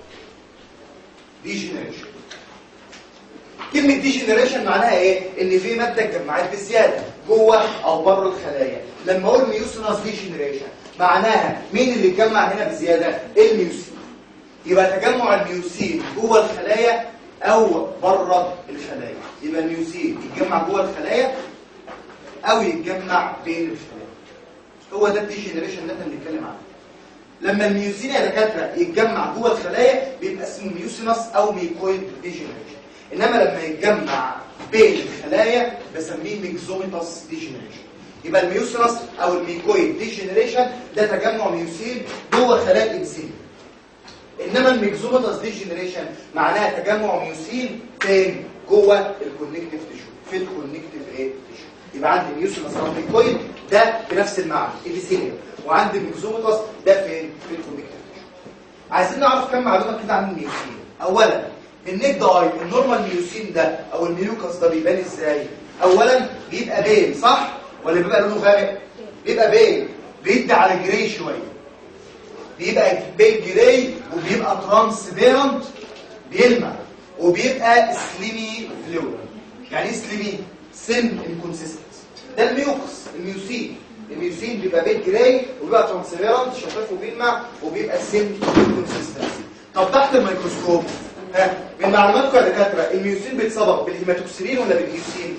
ديجنريشن كلمة ديجنريشن معناها ايه؟ ان في مادة اتجمعت بزيادة جوه او بره الخلايا لما اقول ميوسينس ديجنريشن معناها مين اللي اتجمع هنا بزيادة؟ الميوسين يبقى تجمع الميوسين جوه الخلايا او بره الخلايا يبقى الميوسين يتجمع جوه الخلايا او يتجمع بين الخلايا هو ده الديجنريشن اللي احنا بنتكلم عنه لما الميوسين يا دكاتره يتجمع جوه الخلايا بيبقى اسمه ميوسينس او ميكويد ديجنريشن انما لما يتجمع بين الخلايا بسميه ميكزوميتاس ديجنريشن يبقى الميوسينس او الميكويد ديجنريشن ده تجمع ميوسين جوه خلايا الانسان انما الميكزوميتاس ديجنريشن معناها تجمع ميوسين فين جوه الكونكتيف تيشو في الكونكتيف ايه تيشو يبقى عندي ميوسينس او ميكويد ده بنفس المعنى ابيثيليوم وعندي ميكزوميتاس ده فين في الكونكتيف تيشو عايزين نعرف كم معلومه كده عن الميوسين اولا النيك اي النورمال ميوسين ده او الميوكس ده بيبان ازاي اولا بيبقى بين صح ولا بيبقى لونه غامق بيبقى بين بيدي على جراي شويه بيبقى بين جراي وبيبقى ترانسبيرنت بيلمع وبيبقى سليمي فلويد يعني ايه سليمي سن انكونسيستنس ده الميوكس الميوسين الميوسين بيبقى بين جراي وبيبقى ترانسبيرنت شفاف وبيلمع وبيبقى سن انكونسيستنس طب تحت الميكروسكوب ها من معلوماتكم يا دكاتره الميوسين بيتصبغ بالهيماتوكسيلين ولا بالميوسين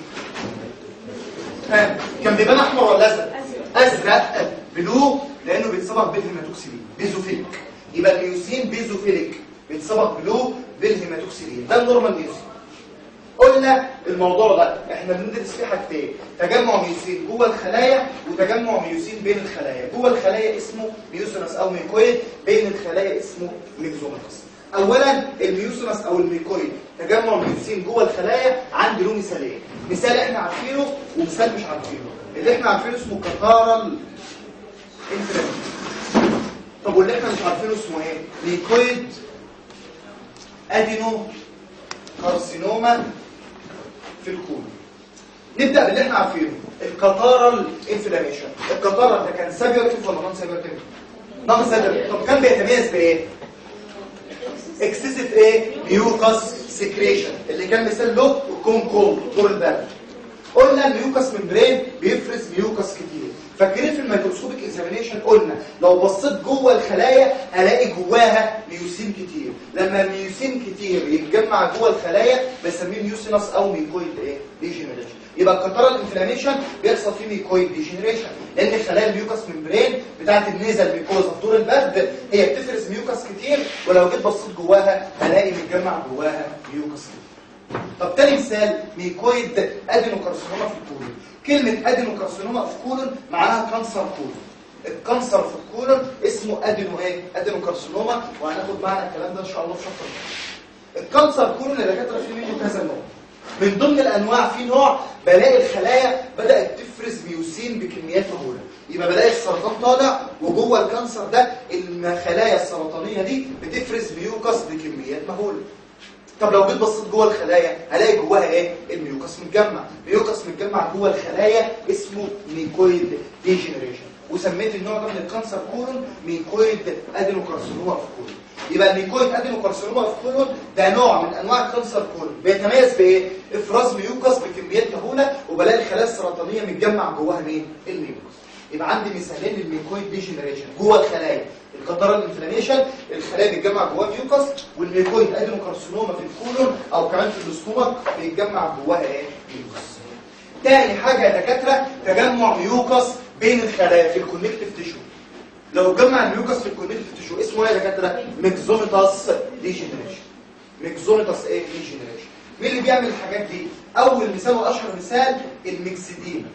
ها كان بيبان احمر ولا ازرق ازرق بلو لانه بيتصبغ بالهيماتوكسيلين بيزوفيليك يبقى الميوسين بيزوفيليك بيتصبغ بلو بالهيماتوكسيلين ده النورمال ميوسين قلنا الموضوع ده احنا بندرس فيه حاجتين تجمع ميوسين جوه الخلايا وتجمع ميوسين بين الخلايا جوه الخلايا اسمه ميوسينس او ميكويد بين الخلايا اسمه ميكزوماتس اولا الميوسينس او الميكويد تجمع ميوسين جوه الخلايا عندي له مثالين مثال احنا عارفينه ومثال مش عارفينه اللي احنا عارفينه اسمه كتارال انفلاميشن طب واللي احنا مش عارفينه اسمه ايه ميكويد ادينو كارسينوما في الكون نبدا باللي احنا عارفينه الكتارال انفلاميشن الكتارال ده كان سابيوتيف ولا نون سابيوتيف نون سابيوتيف طب كان بيتميز بايه اكسسيف ايه ميوكاس سكريشن اللي كان مثال له الكون كولد دور البرد قلنا الميوكاس ممبرين بيفرز ميوكاس كتير فاكرين في الميكروسكوبيك اكزامينيشن قلنا لو بصيت جوه الخلايا هلاقي جواها ميوسين كتير لما الميوسين كتير يتجمع جوه الخلايا بسميه ميوسينس او ميكويد ايه ديجنريشن يبقى الكترال انفلاميشن بيحصل فيه ميكويد ديجنريشن لان خلايا الميوكاس ممبرين بتاعه النيزل ميكوزا في دور البرد هي بتفرز ميوكاس كتير ولو جيت بصيت جواها هلاقي متجمع جواها ميوكاس كتير طب تاني مثال ميكويد ادينوكارسينوما في الكولون كلمة ادينوكارسينوما في الكولون معناها كانسر كولون الكانسر في الكولون اسمه ادينو ايه ادينوكارسينوما وهناخد معنا الكلام ده ان شاء الله في شابتر الكانسر كولون اللي دكاتره فيه منه كذا نوع من ضمن الانواع في نوع بلاقي الخلايا بدات تفرز ميوسين بكميات مهوله يبقى بلاقي السرطان طالع وجوه الكانسر ده الخلايا السرطانيه دي بتفرز ميوكاس بكميات مهوله طب لو جيت بصيت جوه الخلايا هلاقي جواها ايه الميوكاس متجمع ميوكاس متجمع جوه الخلايا اسمه ميكويد ديجنريشن وسميت النوع ده من الكانسر كولون ميكويد ادينوكارسينوما في الكولون يبقى الميكويد ادينوكارسينوما في الكولون ده نوع من انواع الكانسر كولون بيتميز بايه افراز ميوكاس بكميات مهوله وبلاقي الخلايا السرطانيه متجمع جواها مين الميوكاس يبقى عندي مثالين للميكويد ديجنريشن جوه الخلايا الكترال انفلاميشن الخلايا بيتجمع جواها ميوكاس والميكويد ادينوكارسينوما في الكولون او كمان في الاستومك بيتجمع جواها ايه ميوكاس تاني حاجه يا دكاتره تجمع ميوكاس بين الخلايا في الكونكتيف تيشو لو اتجمع الميوكاس في الكونكتيف تيشو اسمه ايه يا دكاتره ميكزوميتاس ديجنريشن ميكزوميتاس ايه ديجنريشن مين اللي بيعمل الحاجات دي اول مثال واشهر مثال الميكسيديما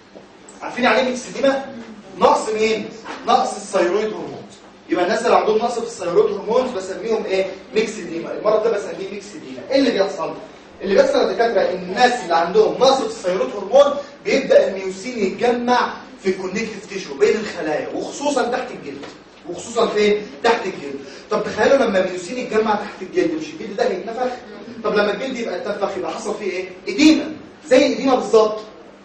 عارفين يعني ايه ميكسيديما نقص مين نقص الثيرويد هرمون يبقى الناس اللي عندهم نقص في الثيرويد هرمونز بسميهم ايه ميكسيديما المرض ده بسميه ميكسيديما ايه اللي بيحصل اللي بيحصل يا دكاتره ان الناس اللي عندهم نقص في الثيرويد هرمون بيبدا الميوسين يتجمع في الكونكتيف تيشو بين الخلايا وخصوصا تحت الجلد وخصوصا فين تحت الجلد طب تخيلوا لما الميوسين يتجمع تحت الجلد مش الجلد ده هيتنفخ طب لما الجلد يبقى اتنفخ يبقى حصل فيه ايه اديمه زي الاديمه بالظبط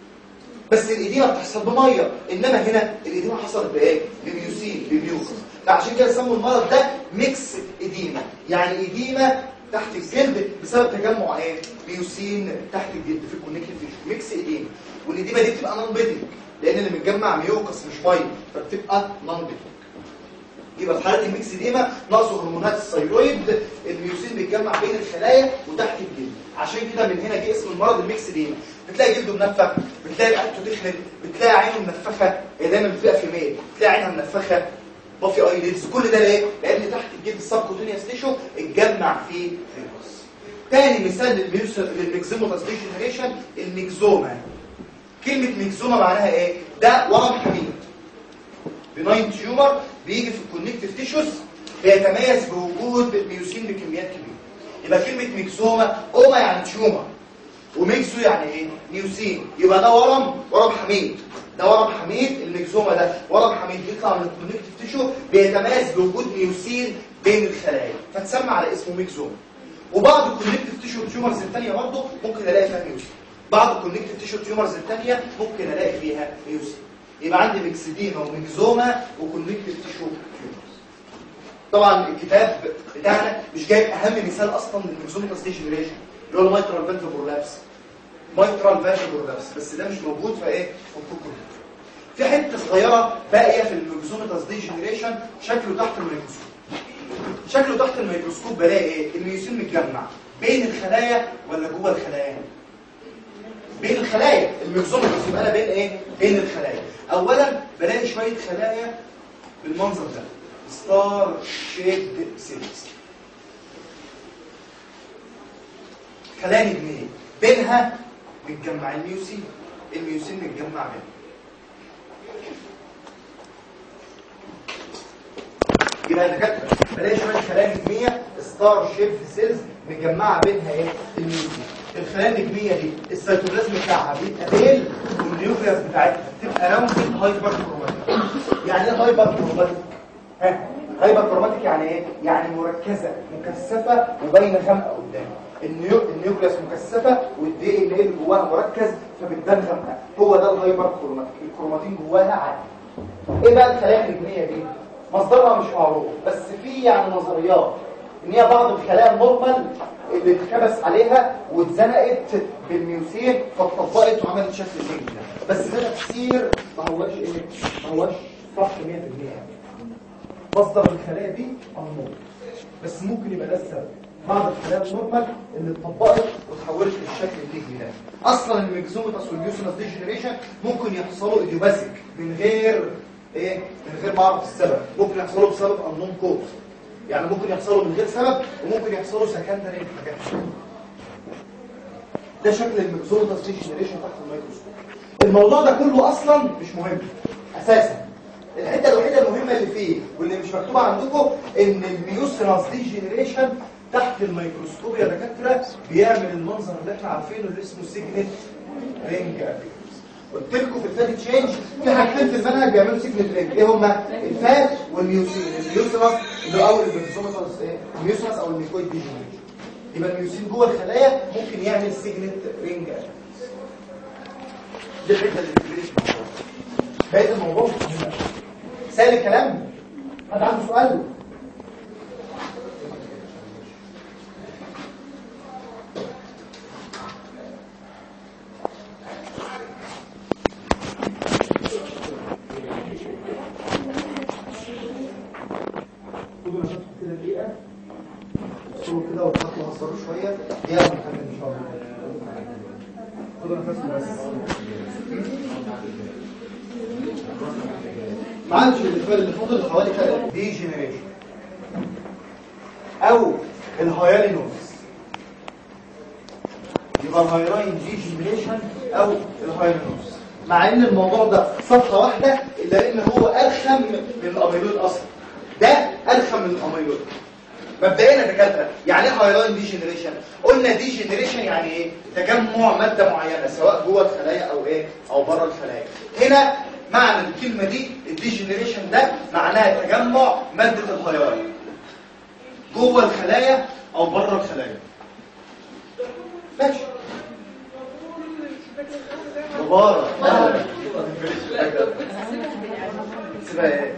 بس الإديمة بتحصل بمية إنما هنا الإديمة حصلت بإيه؟ بميوسين بميوكس فعشان كده سموا المرض ده ميكس إديمة يعني إديمة تحت الجلد بسبب تجمع إيه؟ ميوسين تحت الجلد في الكونكتيف تيشو ميكس إديمة والإديمة دي بتبقى نون بيتنج لأن اللي متجمع ميوكس مش مية فبتبقى نون بيتنج يبقى في حالة الميكس إديمة نقص هرمونات الثيرويد الميوسين بيتجمع بين الخلايا وتحت الجلد عشان كده من هنا جه اسم المرض الميكس إديمة بتلاقي جلده منفخ بتلاقي رقبته تخنت بتلاقي عينه منفخه هي دايما بتبقى في ميل بتلاقي عينها منفخه بافي ايليدز كل ده ليه لان تحت الجلد السبكوتينيوس تيشو اتجمع فيه فيروس تاني مثال للميكزوموتاس ديجنريشن الميكزوما كلمه ميكزوما معناها ايه ده ورم حميد بناين تيومر بيجي في الكونكتيف تيشوز بيتميز بوجود ميوسين بكميات كبيره يبقى كلمه ميكزوما اوما يعني تيومر وميكسو يعني ايه نيوسين يبقى ده ورم ورم حميد ده ورم حميد الميكسوما ده ورم حميد بيطلع من الكونكتيف تيشو بيتميز بوجود نيوسين بين الخلايا فتسمى على اسمه ميكسوما وبعض الكونكتيف تيشو تيومرز الثانيه برضه ممكن الاقي فيها نيوسين بعض الكونكتيف تيشو تيومرز الثانيه ممكن الاقي فيها نيوسين يبقى عندي ميكسيديما وميكزوما وكونكتيف تيشو تيومرز طبعا الكتاب بتاعنا مش جايب اهم مثال اصلا للميكزوميتاس ديجنريشن اللي هو المايترال فالف برولابس مايترال فالف برولابس بس ده مش موجود في ايه في الكتب في حته صغيره باقيه في الميكزوميتاس ديجنريشن شكله تحت الميكروسكوب شكله تحت الميكروسكوب بلاقي ايه الميوسين متجمع بين الخلايا ولا جوه الخلايا بين الخلايا الميكروسوم يبقى انا بين ايه بين الخلايا اولا بلاقي شويه خلايا بالمنظر ده ستار شيد سيلز خلايا نجميه بينها متجمع الميوسين الميوسين متجمع بينها يبقى يا دكاتره بلاقي شويه خلايا نجميه ستار شيب سيلز متجمعه بينها ايه الميوسين الخلايا النجميه دي السيتوبلازم بتاعها بيبقى بيل والنيوكليوس بتاعتها بتبقى راوند هايبر كروماتيك يعني ايه هايبر كروماتيك ها هايبر كروماتيك يعني ايه يعني مركزه مكثفه وباينه غامقه قدام النيو... النيوكليوس مكثفه والدي ان ايه اللي جواها مركز فبتبان غامقه هو ده الهايبر كروماتيك الكروماتين جواها عادي ايه بقى الخلايا النجميه دي مصدرها مش معروف بس في يعني نظريات ان هي بعض الخلايا النورمال اللي اتكبس عليها واتزنقت بالميوسين فاتطبقت وعملت شكل النجم ده بس ده تفسير ما هوش ايه ما هوش صح 100% يعني مصدر الخلايا دي النور بس ممكن يبقى ده السبب بعض الخلايا النورمال اللي اتطبقت وتحولت للشكل النجمي ده اصلا الميكزوميتاس واليوسينس ديجنريشن ممكن يحصلوا ايديوباثيك من غير ايه من غير ما اعرف السبب ممكن يحصلوا بسبب النون كوز يعني ممكن يحصلوا من غير سبب وممكن يحصلوا سكندري حاجات ده شكل الميكزوميتاس ديجنريشن تحت الميكروسكوب الموضوع ده كله اصلا مش مهم اساسا الحته الوحيده المهمه اللي فيه واللي مش مكتوبه عندكم ان الميوسينس ديجنريشن تحت الميكروسكوب يا دكاتره بيعمل المنظر اللي احنا عارفينه اللي اسمه سيجنت رينج قلت لكم في الفات تشينج في حاجتين في المنهج بيعملوا سيجنت رينج ايه هما الفات والميوسين الميوسينس اللي هو اول البنسوماتوس ايه الميوسينس او الميكويد ديجنريشن يبقى الميوسين جوه الخلايا ممكن يعمل سيجنت رينج دي الحته اللي بتدرس بقيه الموضوع مش مهم سهل الكلام حد عنده سؤال خدوا نفسكم كده دقيقة صوروا كده وتحطوا هصروا شوية دقيقة ونكمل إن شاء الله خدوا نفسكم بس ما عادش اللي اللي فاضل حوالي كده دي جنريشن او الهايالينوز يبقى الهايلاين دي جنريشن او الهايالينوز مع ان الموضوع ده صفحه واحده الا ان هو ارخم من الاميلويد اصلا ده ارخم من الاميلويد مبدئيا يا دكاتره يعني ايه هايلاين دي جنريشن قلنا دي جنريشن يعني ايه تجمع ماده معينه سواء جوه الخلايا او ايه او بره الخلايا هنا معنى الكلمه دي الديجنريشن ده معناها تجمع ماده الهايلاين جوه الخلايا او بره الخلايا ماشي مبارك سيبها ايه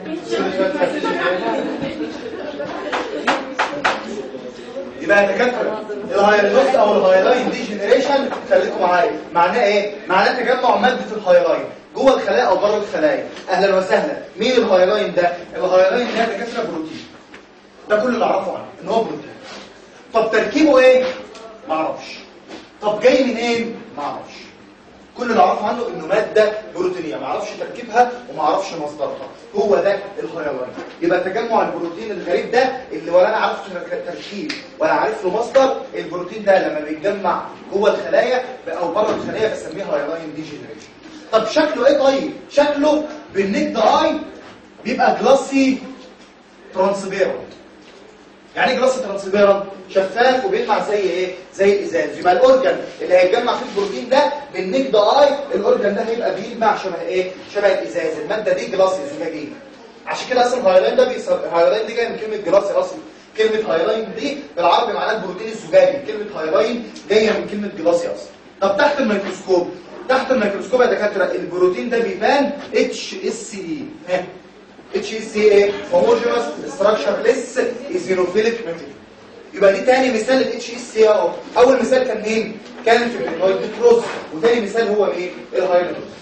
يبقى يا دكاتره الهايلاينوس او الهايلاين دي جنريشن خليكم معايا معناه ايه معناه تجمع ماده الهايلاين جوه الخلايا او بره الخلايا اهلا وسهلا مين الهايلاين ده الهايلاين ده يا دكاتره بروتين ده كل اللي اعرفه عنه ان هو بروتين طب تركيبه ايه ما اعرفش طب جاي منين ما اعرفش كل اللي اعرفه عنه انه ماده بروتينيه ما اعرفش تركيبها وما اعرفش مصدرها هو ده الهيروين يبقى تجمع البروتين الغريب ده اللي ولا انا عارف تركيب ولا عارف له مصدر البروتين ده لما بيتجمع جوه الخلايا او بره الخلايا بسميه هيروين ديجنريشن طب شكله ايه طيب شكله بالنت اي بيبقى جلاسي ترانسبيرنت يعني ايه جلاس ترانسبيرنت شفاف وبيلمع زي ايه زي الازاز يبقى الاورجن اللي هيتجمع فيه البروتين ده بالنجد اي الاورجن ده هيبقى بيلمع شبه ايه شبه الازاز الماده دي جلاسي زجاجيه عشان كده اصلا هايلاين ده بيصير هايلاين دي جايه من كلمه جلاسي اصلا كلمه هايلاين دي بالعربي معناها البروتين الزجاجي كلمه هايلاين جايه من كلمه جلاسي اصلا طب تحت الميكروسكوب تحت الميكروسكوب يا دكاتره البروتين ده بيبان اتش اس اي اتش اس ايه هوموجينوس ستراكشرليس ايزينوفيليك ميثود يبقى دي تاني مثال الاتش اس ايه اهو اول مثال كان مين كان في البينويد بتروز وتاني مثال هو مين الهايلوز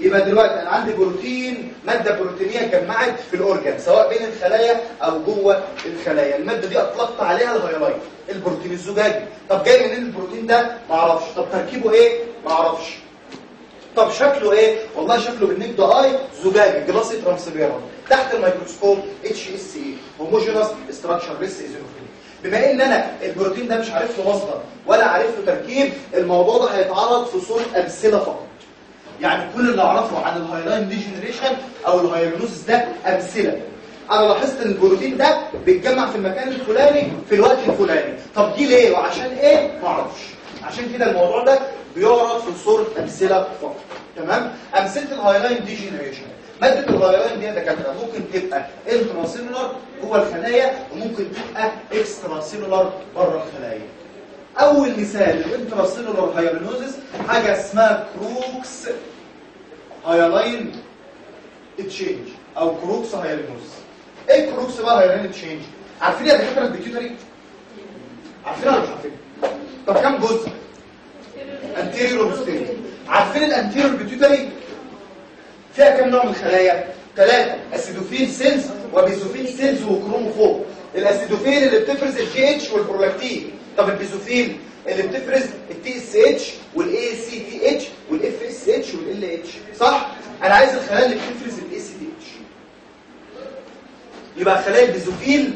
يبقى دلوقتي انا عندي بروتين ماده بروتينيه اتجمعت في الاورجان سواء بين الخلايا او جوه الخلايا الماده دي اطلقت عليها الهيلايت البروتين الزجاجي طب جاي منين البروتين ده ما اعرفش طب تركيبه ايه ما اعرفش طب شكله ايه والله شكله بالنجد اي زجاجي جلاسي ترانسبيرنت تحت الميكروسكوب اتش اس اي هوموجينوس ستراكشر ليس ايزوفيل بما ان انا البروتين ده مش عارف له مصدر ولا عارف له تركيب الموضوع ده هيتعرض في صوره امثله فقط يعني كل اللي اعرفه عن الهايلاين ديجنريشن او الهايلونوزس ده امثله انا لاحظت ان البروتين ده بيتجمع في المكان الفلاني في الوقت الفلاني طب دي ليه وعشان ايه ما اعرفش عشان كده الموضوع ده بيعرض في صوره امثله فقط تمام امثله الهايلاين ديجنريشن ماده الهايلاين دي يا دكاتره ممكن تبقى انتراسيلولار جوه الخلايا وممكن تبقى اكسترا سيلولار بره الخلايا اول مثال الانتراسيلولار هايلونوزس حاجه اسمها كروكس هايلاين تشينج او كروكس هايلونوزس ايه كروكس بقى هايلاين تشينج عارفين يا دكاتره البيتيوتري عارفينها ولا مش عارفين طب كام جزء انتيريور وبوستيريور عارفين الانتيريور بيتيوتري فيها كام نوع من الخلايا ثلاثه اسيدوفيل سيلز وبيزوفيل سيلز وكروموفور الاسيدوفيل اللي بتفرز الجي اتش والبرولاكتين طب البيزوفيل اللي بتفرز التي اس اتش والاي سي تي اتش والاف اس اتش والال اتش صح انا عايز الخلايا اللي بتفرز الاي سي تي اتش يبقى خلايا البيزوفيل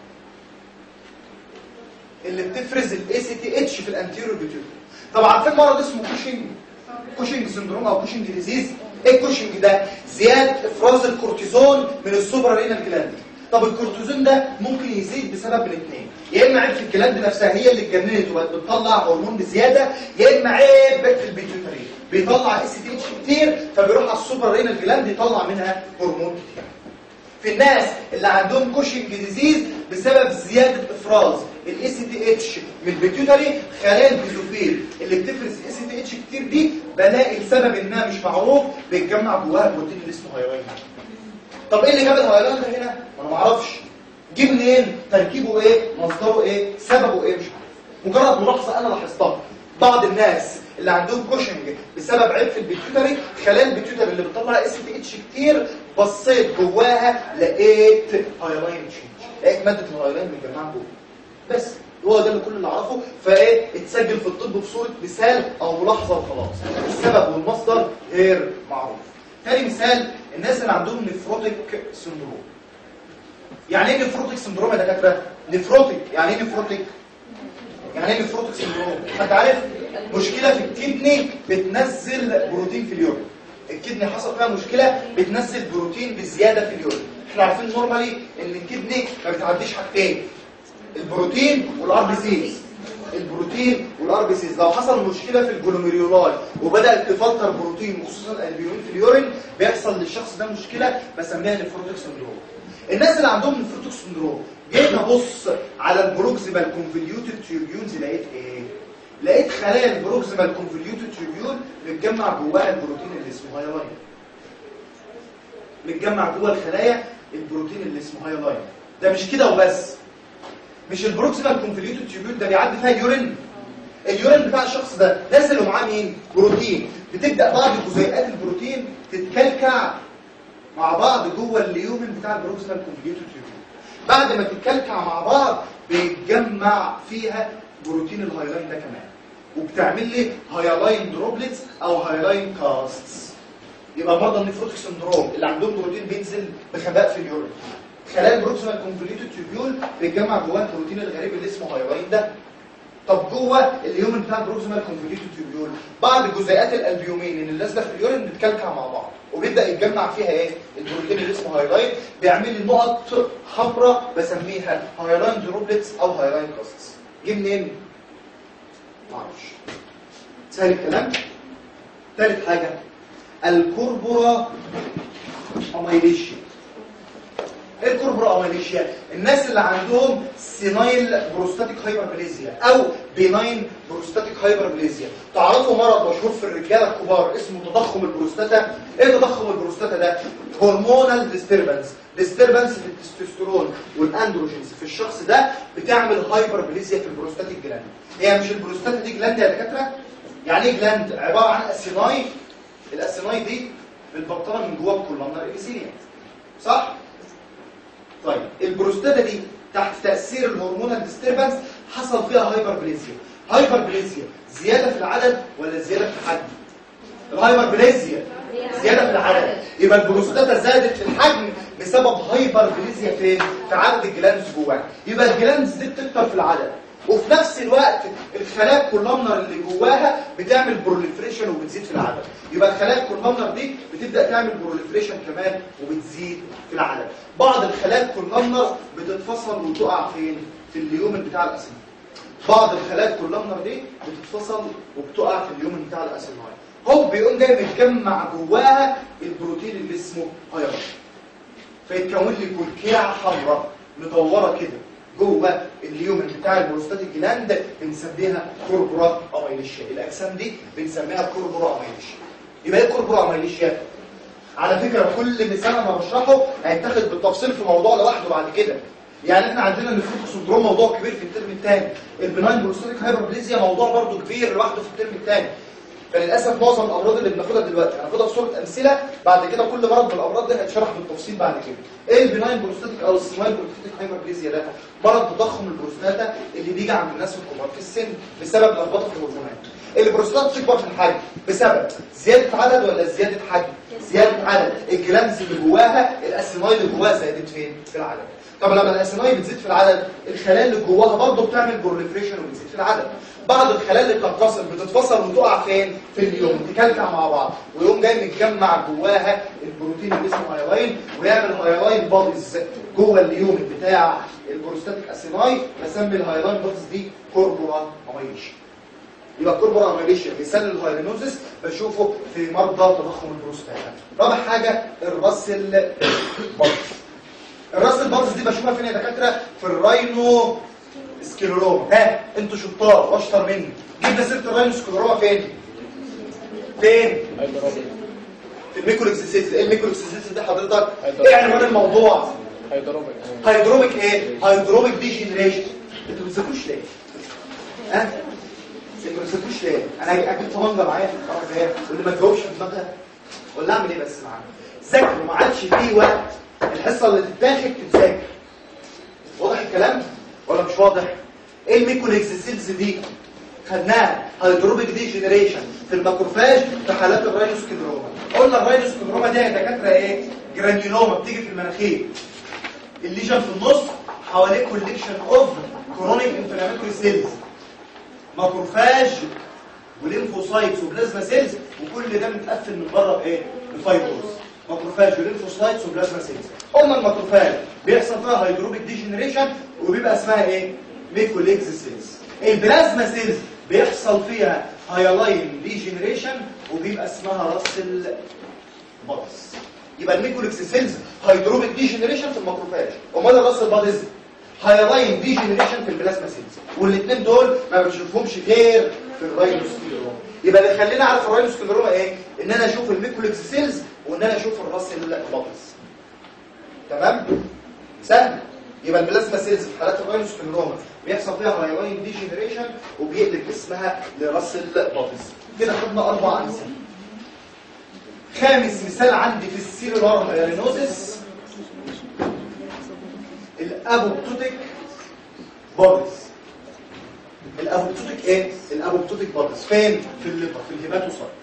اللي بتفرز الاي سي تي اتش في الانتيريور بيتيوتري طب عارفين مرض اسمه كوشنج كوشنج سندروم او كوشنج ديزيز ايه الكوشنج ده زياده افراز الكورتيزون من السوبرا رينال جلاند طب الكورتيزون ده ممكن يزيد بسبب الاثنين يا اما عيب في الجلاند نفسها هي اللي اتجننت وبقت بتطلع هرمون بزياده يا اما عيب في البيتيوتري بيطلع اس تي اتش كتير فبيروح على السوبرا رينال جلاند يطلع منها هرمون كتير في الناس اللي عندهم كوشنج ديزيز بسبب زياده افراز الاي سي تي اتش من البيتيوتري خلايا البيزوفيل اللي بتفرز الاي سي تي اتش كتير دي بلاقي لسبب ما مش معروف بيتجمع جواها البروتين اللي اسمه هيروين طب ايه اللي جاب الهيروين ده هنا انا ما اعرفش جه منين تركيبه ايه مصدره ايه سببه ايه مش عارف مجرد ملاحظه انا لاحظتها بعض الناس اللي عندهم كوشنج بسبب عيب في البيتيوتري خلايا البيتيوتري اللي بتطلع اس تي اتش كتير بصيت جواها لقيت هايلاين تشينج لقيت ماده الهايلاين متجمعه جوه بس هو ده اللي كل اللي اعرفه فايه اتسجل في الطب بصوره مثال او ملاحظه وخلاص السبب والمصدر غير معروف تاني مثال الناس اللي عندهم نفروتيك سندروم يعني ايه نفروتيك سندروم يا دكاتره نفروتيك يعني ايه نفروتيك يعني ايه نفروتيك سندروم انت عارف مشكله في الكدني بتنزل بروتين في اليورين الكدني حصل فيها مشكله بتنزل بروتين بزياده في اليورين احنا عارفين نورمالي ان الكدني ما بتعديش حاجتين البروتين والار بي سيز البروتين والار بي سيز لو حصل مشكله في الجلوميرولاي وبدات تفلتر بروتين وخصوصا الالبيومين في اليورين بيحصل للشخص ده مشكله بسميها نفروتيك سندروم الناس اللي عندهم نفروتيك سندروم جيت ابص على البروكسيمال كونفوليوتد تيوبيولز لقيت ايه لقيت خلايا البروكسيمال كونفوليوتد تيوبيول متجمع جواها البروتين اللي اسمه هايلاين متجمع جوه الخلايا البروتين اللي اسمه هايلاين ده مش كده وبس مش البروكسيمال كونفوليوتد تيوبيول ده بيعدي فيها اليورين اليورين بتاع الشخص ده الناس اللي معاه مين بروتين بتبدا بعض جزيئات البروتين تتكلكع مع بعض جوه اليومن بتاع البروكسيمال كونفوليوتد تيوبيول بعد ما تتكلكع مع بعض بيتجمع فيها بروتين الهايلاين ده كمان وبتعمل لي هايلاين دروبلتس او هايلاين كاستس يبقى مرضى النفروتيك سندروم اللي عندهم بروتين بينزل بخباء في اليورين خلايا البروكسيمال كونفوليوتد تيوبيول بيتجمع جواه البروتين الغريب اللي اسمه هايلاين ده طب جوه اليومن بتاع البروكسيمال كونفوليوتد تيوبيول بعض جزيئات الالبيومين اللي نازله في اليورين بتكلكع مع بعض وبيبدا يتجمع فيها ايه البروتين اللي اسمه هايلاين بيعمل لي نقط حمراء بسميها هايلاين دروبلتس او هايلاين كاستس جه منين معرفش سهل الكلام ثالث حاجه الكوربورا اميليشيا ايه الكوربورا اميليشيا الناس اللي عندهم سينايل بروستاتيك هايبربليزيا او بيناين بروستاتيك هايبربليزيا تعرفوا مرض مشهور في الرجاله الكبار اسمه تضخم البروستاتا ايه تضخم البروستاتا ده هرمونال ديستربنس ديستربنس في التستوستيرون والاندروجينز في الشخص ده بتعمل هايبربليزيا في البروستاتيك جلاند هي مش البروستاتا دي جلاند يا دكاتره يعني ايه جلاند عباره عن اسيناي الاسيناي دي متبطنه من جوه الكولامنر ابيثيليوم صح طيب البروستاتا دي تحت تاثير الهرمونال ديستربنس حصل فيها هايبربليزيا هايبربليزيا زياده في العدد ولا زياده في الحجم الهايبربليزيا زياده في العدد يبقى البروستاتا زادت في الحجم بسبب هايبربليزيا فين في عدد الجلاندز جواها يبقى الجلاندز دي بتكتر في العدد وفي نفس الوقت الخلايا الكولامنر اللي جواها بتعمل بروليفريشن وبتزيد في العدد يبقى الخلايا الكولامنر دي بتبدا تعمل بروليفريشن كمان وبتزيد في العدد بعض الخلايا الكولامنر بتتفصل وتقع فين في اليومن بتاع الاسنان بعض الخلايا الكولامنر دي بتتفصل وبتقع في اليومن بتاع الاسنان هو بيقوم جاي متجمع جواها البروتين اللي اسمه ايرون فيتكون لي كلكيعه حمراء مدوره كده جوه اليومن بتاع البروستاتيك جلاند بنسميها كوربورا اميليشيا الاجسام دي بنسميها كوربورا اميليشيا يبقى ايه كوربورا اميليشيا على فكره كل مثال انا بشرحه هيتاخد بالتفصيل في موضوع لوحده بعد كده يعني احنا عندنا النفروتك سندروم موضوع كبير في الترم الثاني البناين بروستاتيك هايبربليزيا موضوع برضه كبير لوحده في الترم الثاني فللاسف معظم الامراض اللي بناخدها دلوقتي هناخدها في صوره امثله بعد كده كل مرض من الامراض دي هيتشرح بالتفصيل بعد كده ايه البناين بروستاتيك او السمايل بروستاتيك هايبربليزيا ده مرض تضخم البروستاتا اللي بيجي عند الناس الكبار في السن بسبب لخبطه في الهرمونات البروستات تكبر في الحجم بسبب زياده عدد ولا زياده حجم زياده عدد الجلانز اللي جواها الاسينايد اللي جواها زادت فين في العدد طب لما الاسينايد بتزيد في العدد الخلايا اللي جواها برضه بتعمل بروليفريشن وبتزيد في العدد بعض الخلايا اللي بتنفصل بتتفصل وتقع فين في اليوم تكلكع مع بعض ويقوم جاي متجمع جواها البروتين اللي اسمه هايلاين ويعمل هايلاين بوديز جوه اليوم بتاع البروستاتيك اسيناي بسمي الهايلاين بوديز دي كوربورا اميليشيا يبقى كوربورا اميليشيا مثال الهايلينوزس بشوفه في مرضى تضخم البروستاتا رابع حاجه الراسل بوديز الراس البطس دي بشوفها فين يا دكاتره في الراينو سكليروما ها انتوا شطار واشطر مني جبنا سيره الراينو سكليروما فين فين في الميكروكسيسيتس ايه الميكروكسيسيتس دي حضرتك ايه عنوان الموضوع هيضربك هيدروميك ايه هيدروميك ديجنريشن انتوا ما بتذاكروش ليه ها انتوا ما بتذاكروش ليه انا اكيد طبنجه معايا في الحركه ايه واللي ما تجاوبش في دماغها ولا اعمل ايه بس معانا ذاكروا ما عادش فيه وقت الحصه اللي تتاخد تتذاكر واضح الكلام ولا مش واضح ايه الميكونكسيسيلز دي خدناها هيدروبيك دي جنريشن في الماكروفاج في حالات الراينوسكليروما قلنا الراينوسكليروما دي يا دكاتره ايه جرانيولوما بتيجي في المناخير الليجن في النص حواليه كوليكشن اوف كرونيك انفلاماتوري سيلز ماكروفاج وليمفوسايتس وبلازما سيلز وكل ده متقفل من بره بايه بفايبروز ماكروفاج وليمفوسايتس وبلازما سيلز قلنا الماكروفاج بيحصل فيها هيدروبيك ديجنريشن وبيبقى اسمها ايه ميكوليكز سيلز البلازما سيلز بيحصل فيها هايلاين ديجنريشن وبيبقى اسمها راسل بادز يبقى الميكوليكس سيلز هيدروبيك ديجنريشن في الماكروفاج امال الراسل بادز هايلاين ديجنريشن في البلازما سيلز والاثنين دول ما بنشوفهمش غير في الراينوسكليروما يبقى اللي خلينا اعرف الراينوسكليروما ايه ان انا اشوف الميكوليكس سيلز وان انا اشوف الراسل بادز تمام سهل يبقى البلازما سيلز في حالات الراينوسكليروما بيحصل فيها هايلاين ديجنريشن وبيقلب اسمها لراسل بادز كده خدنا اربع امثله خامس مثال عندي في السيلولار هايلينوزس الابوبتوتيك بوديز الابوبتوتيك ايه الابوبتوتيك بوديز فين في الليفر في الهيباتوسايت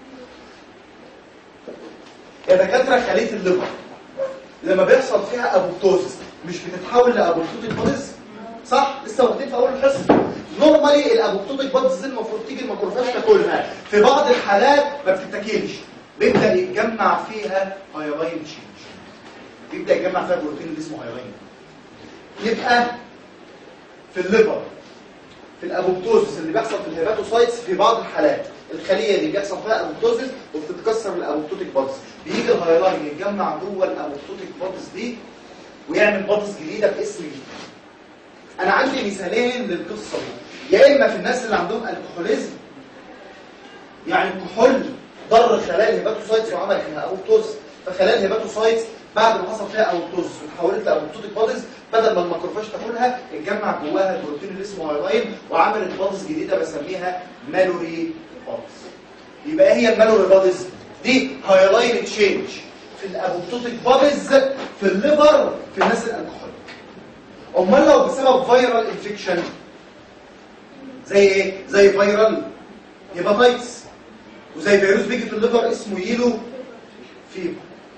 يا دكاتره خليه الليفر لما بيحصل فيها ابوبتوزس مش بتتحول لابوبتوتيك بوديز صح لسه واخدين في اول الحصه نورمالي الابوبتوتيك بوديز دي المفروض تيجي الماكروفاج تاكلها في بعض الحالات ما بتتاكلش بيبدا يتجمع فيها هايلاين تشينج بيبدا يتجمع فيها بروتين اللي اسمه هايلاين يبقى في الليفر في الابوبتوزس اللي بيحصل في الهيباتوسايتس في بعض الحالات الخليه دي بيحصل فيها ابوبتوزس وبتتكسر الابوبتوتيك بودز بيجي الهايلاين يتجمع جوه الابوبتوتيك بودز دي ويعمل بودز جديده باسم جديد انا عندي مثالين للقصه دي يا اما في الناس اللي عندهم الكحوليزم يعني الكحول ضر خلايا الهيباتوسايتس وعمل فيها ابوبتوزس فخلايا الهيباتوسايتس بعد ما حصل فيها ابوبتوزس وتحولت لابوبتوتيك بودز بدل ما الماكروفاج تاكلها اتجمع جواها البروتين اللي اسمه هايلاين وعملت بودز جديده بسميها مالوري بودز يبقى ايه هي المالوري بودز دي هايلاين تشينج في الابوبتوتيك بوديز في الليفر في الناس الالكحوليك امال لو بسبب فيرال انفكشن زي ايه زي فيرال هيباتايتس وزي فيروس بيجي في الليفر اسمه يلو فيبر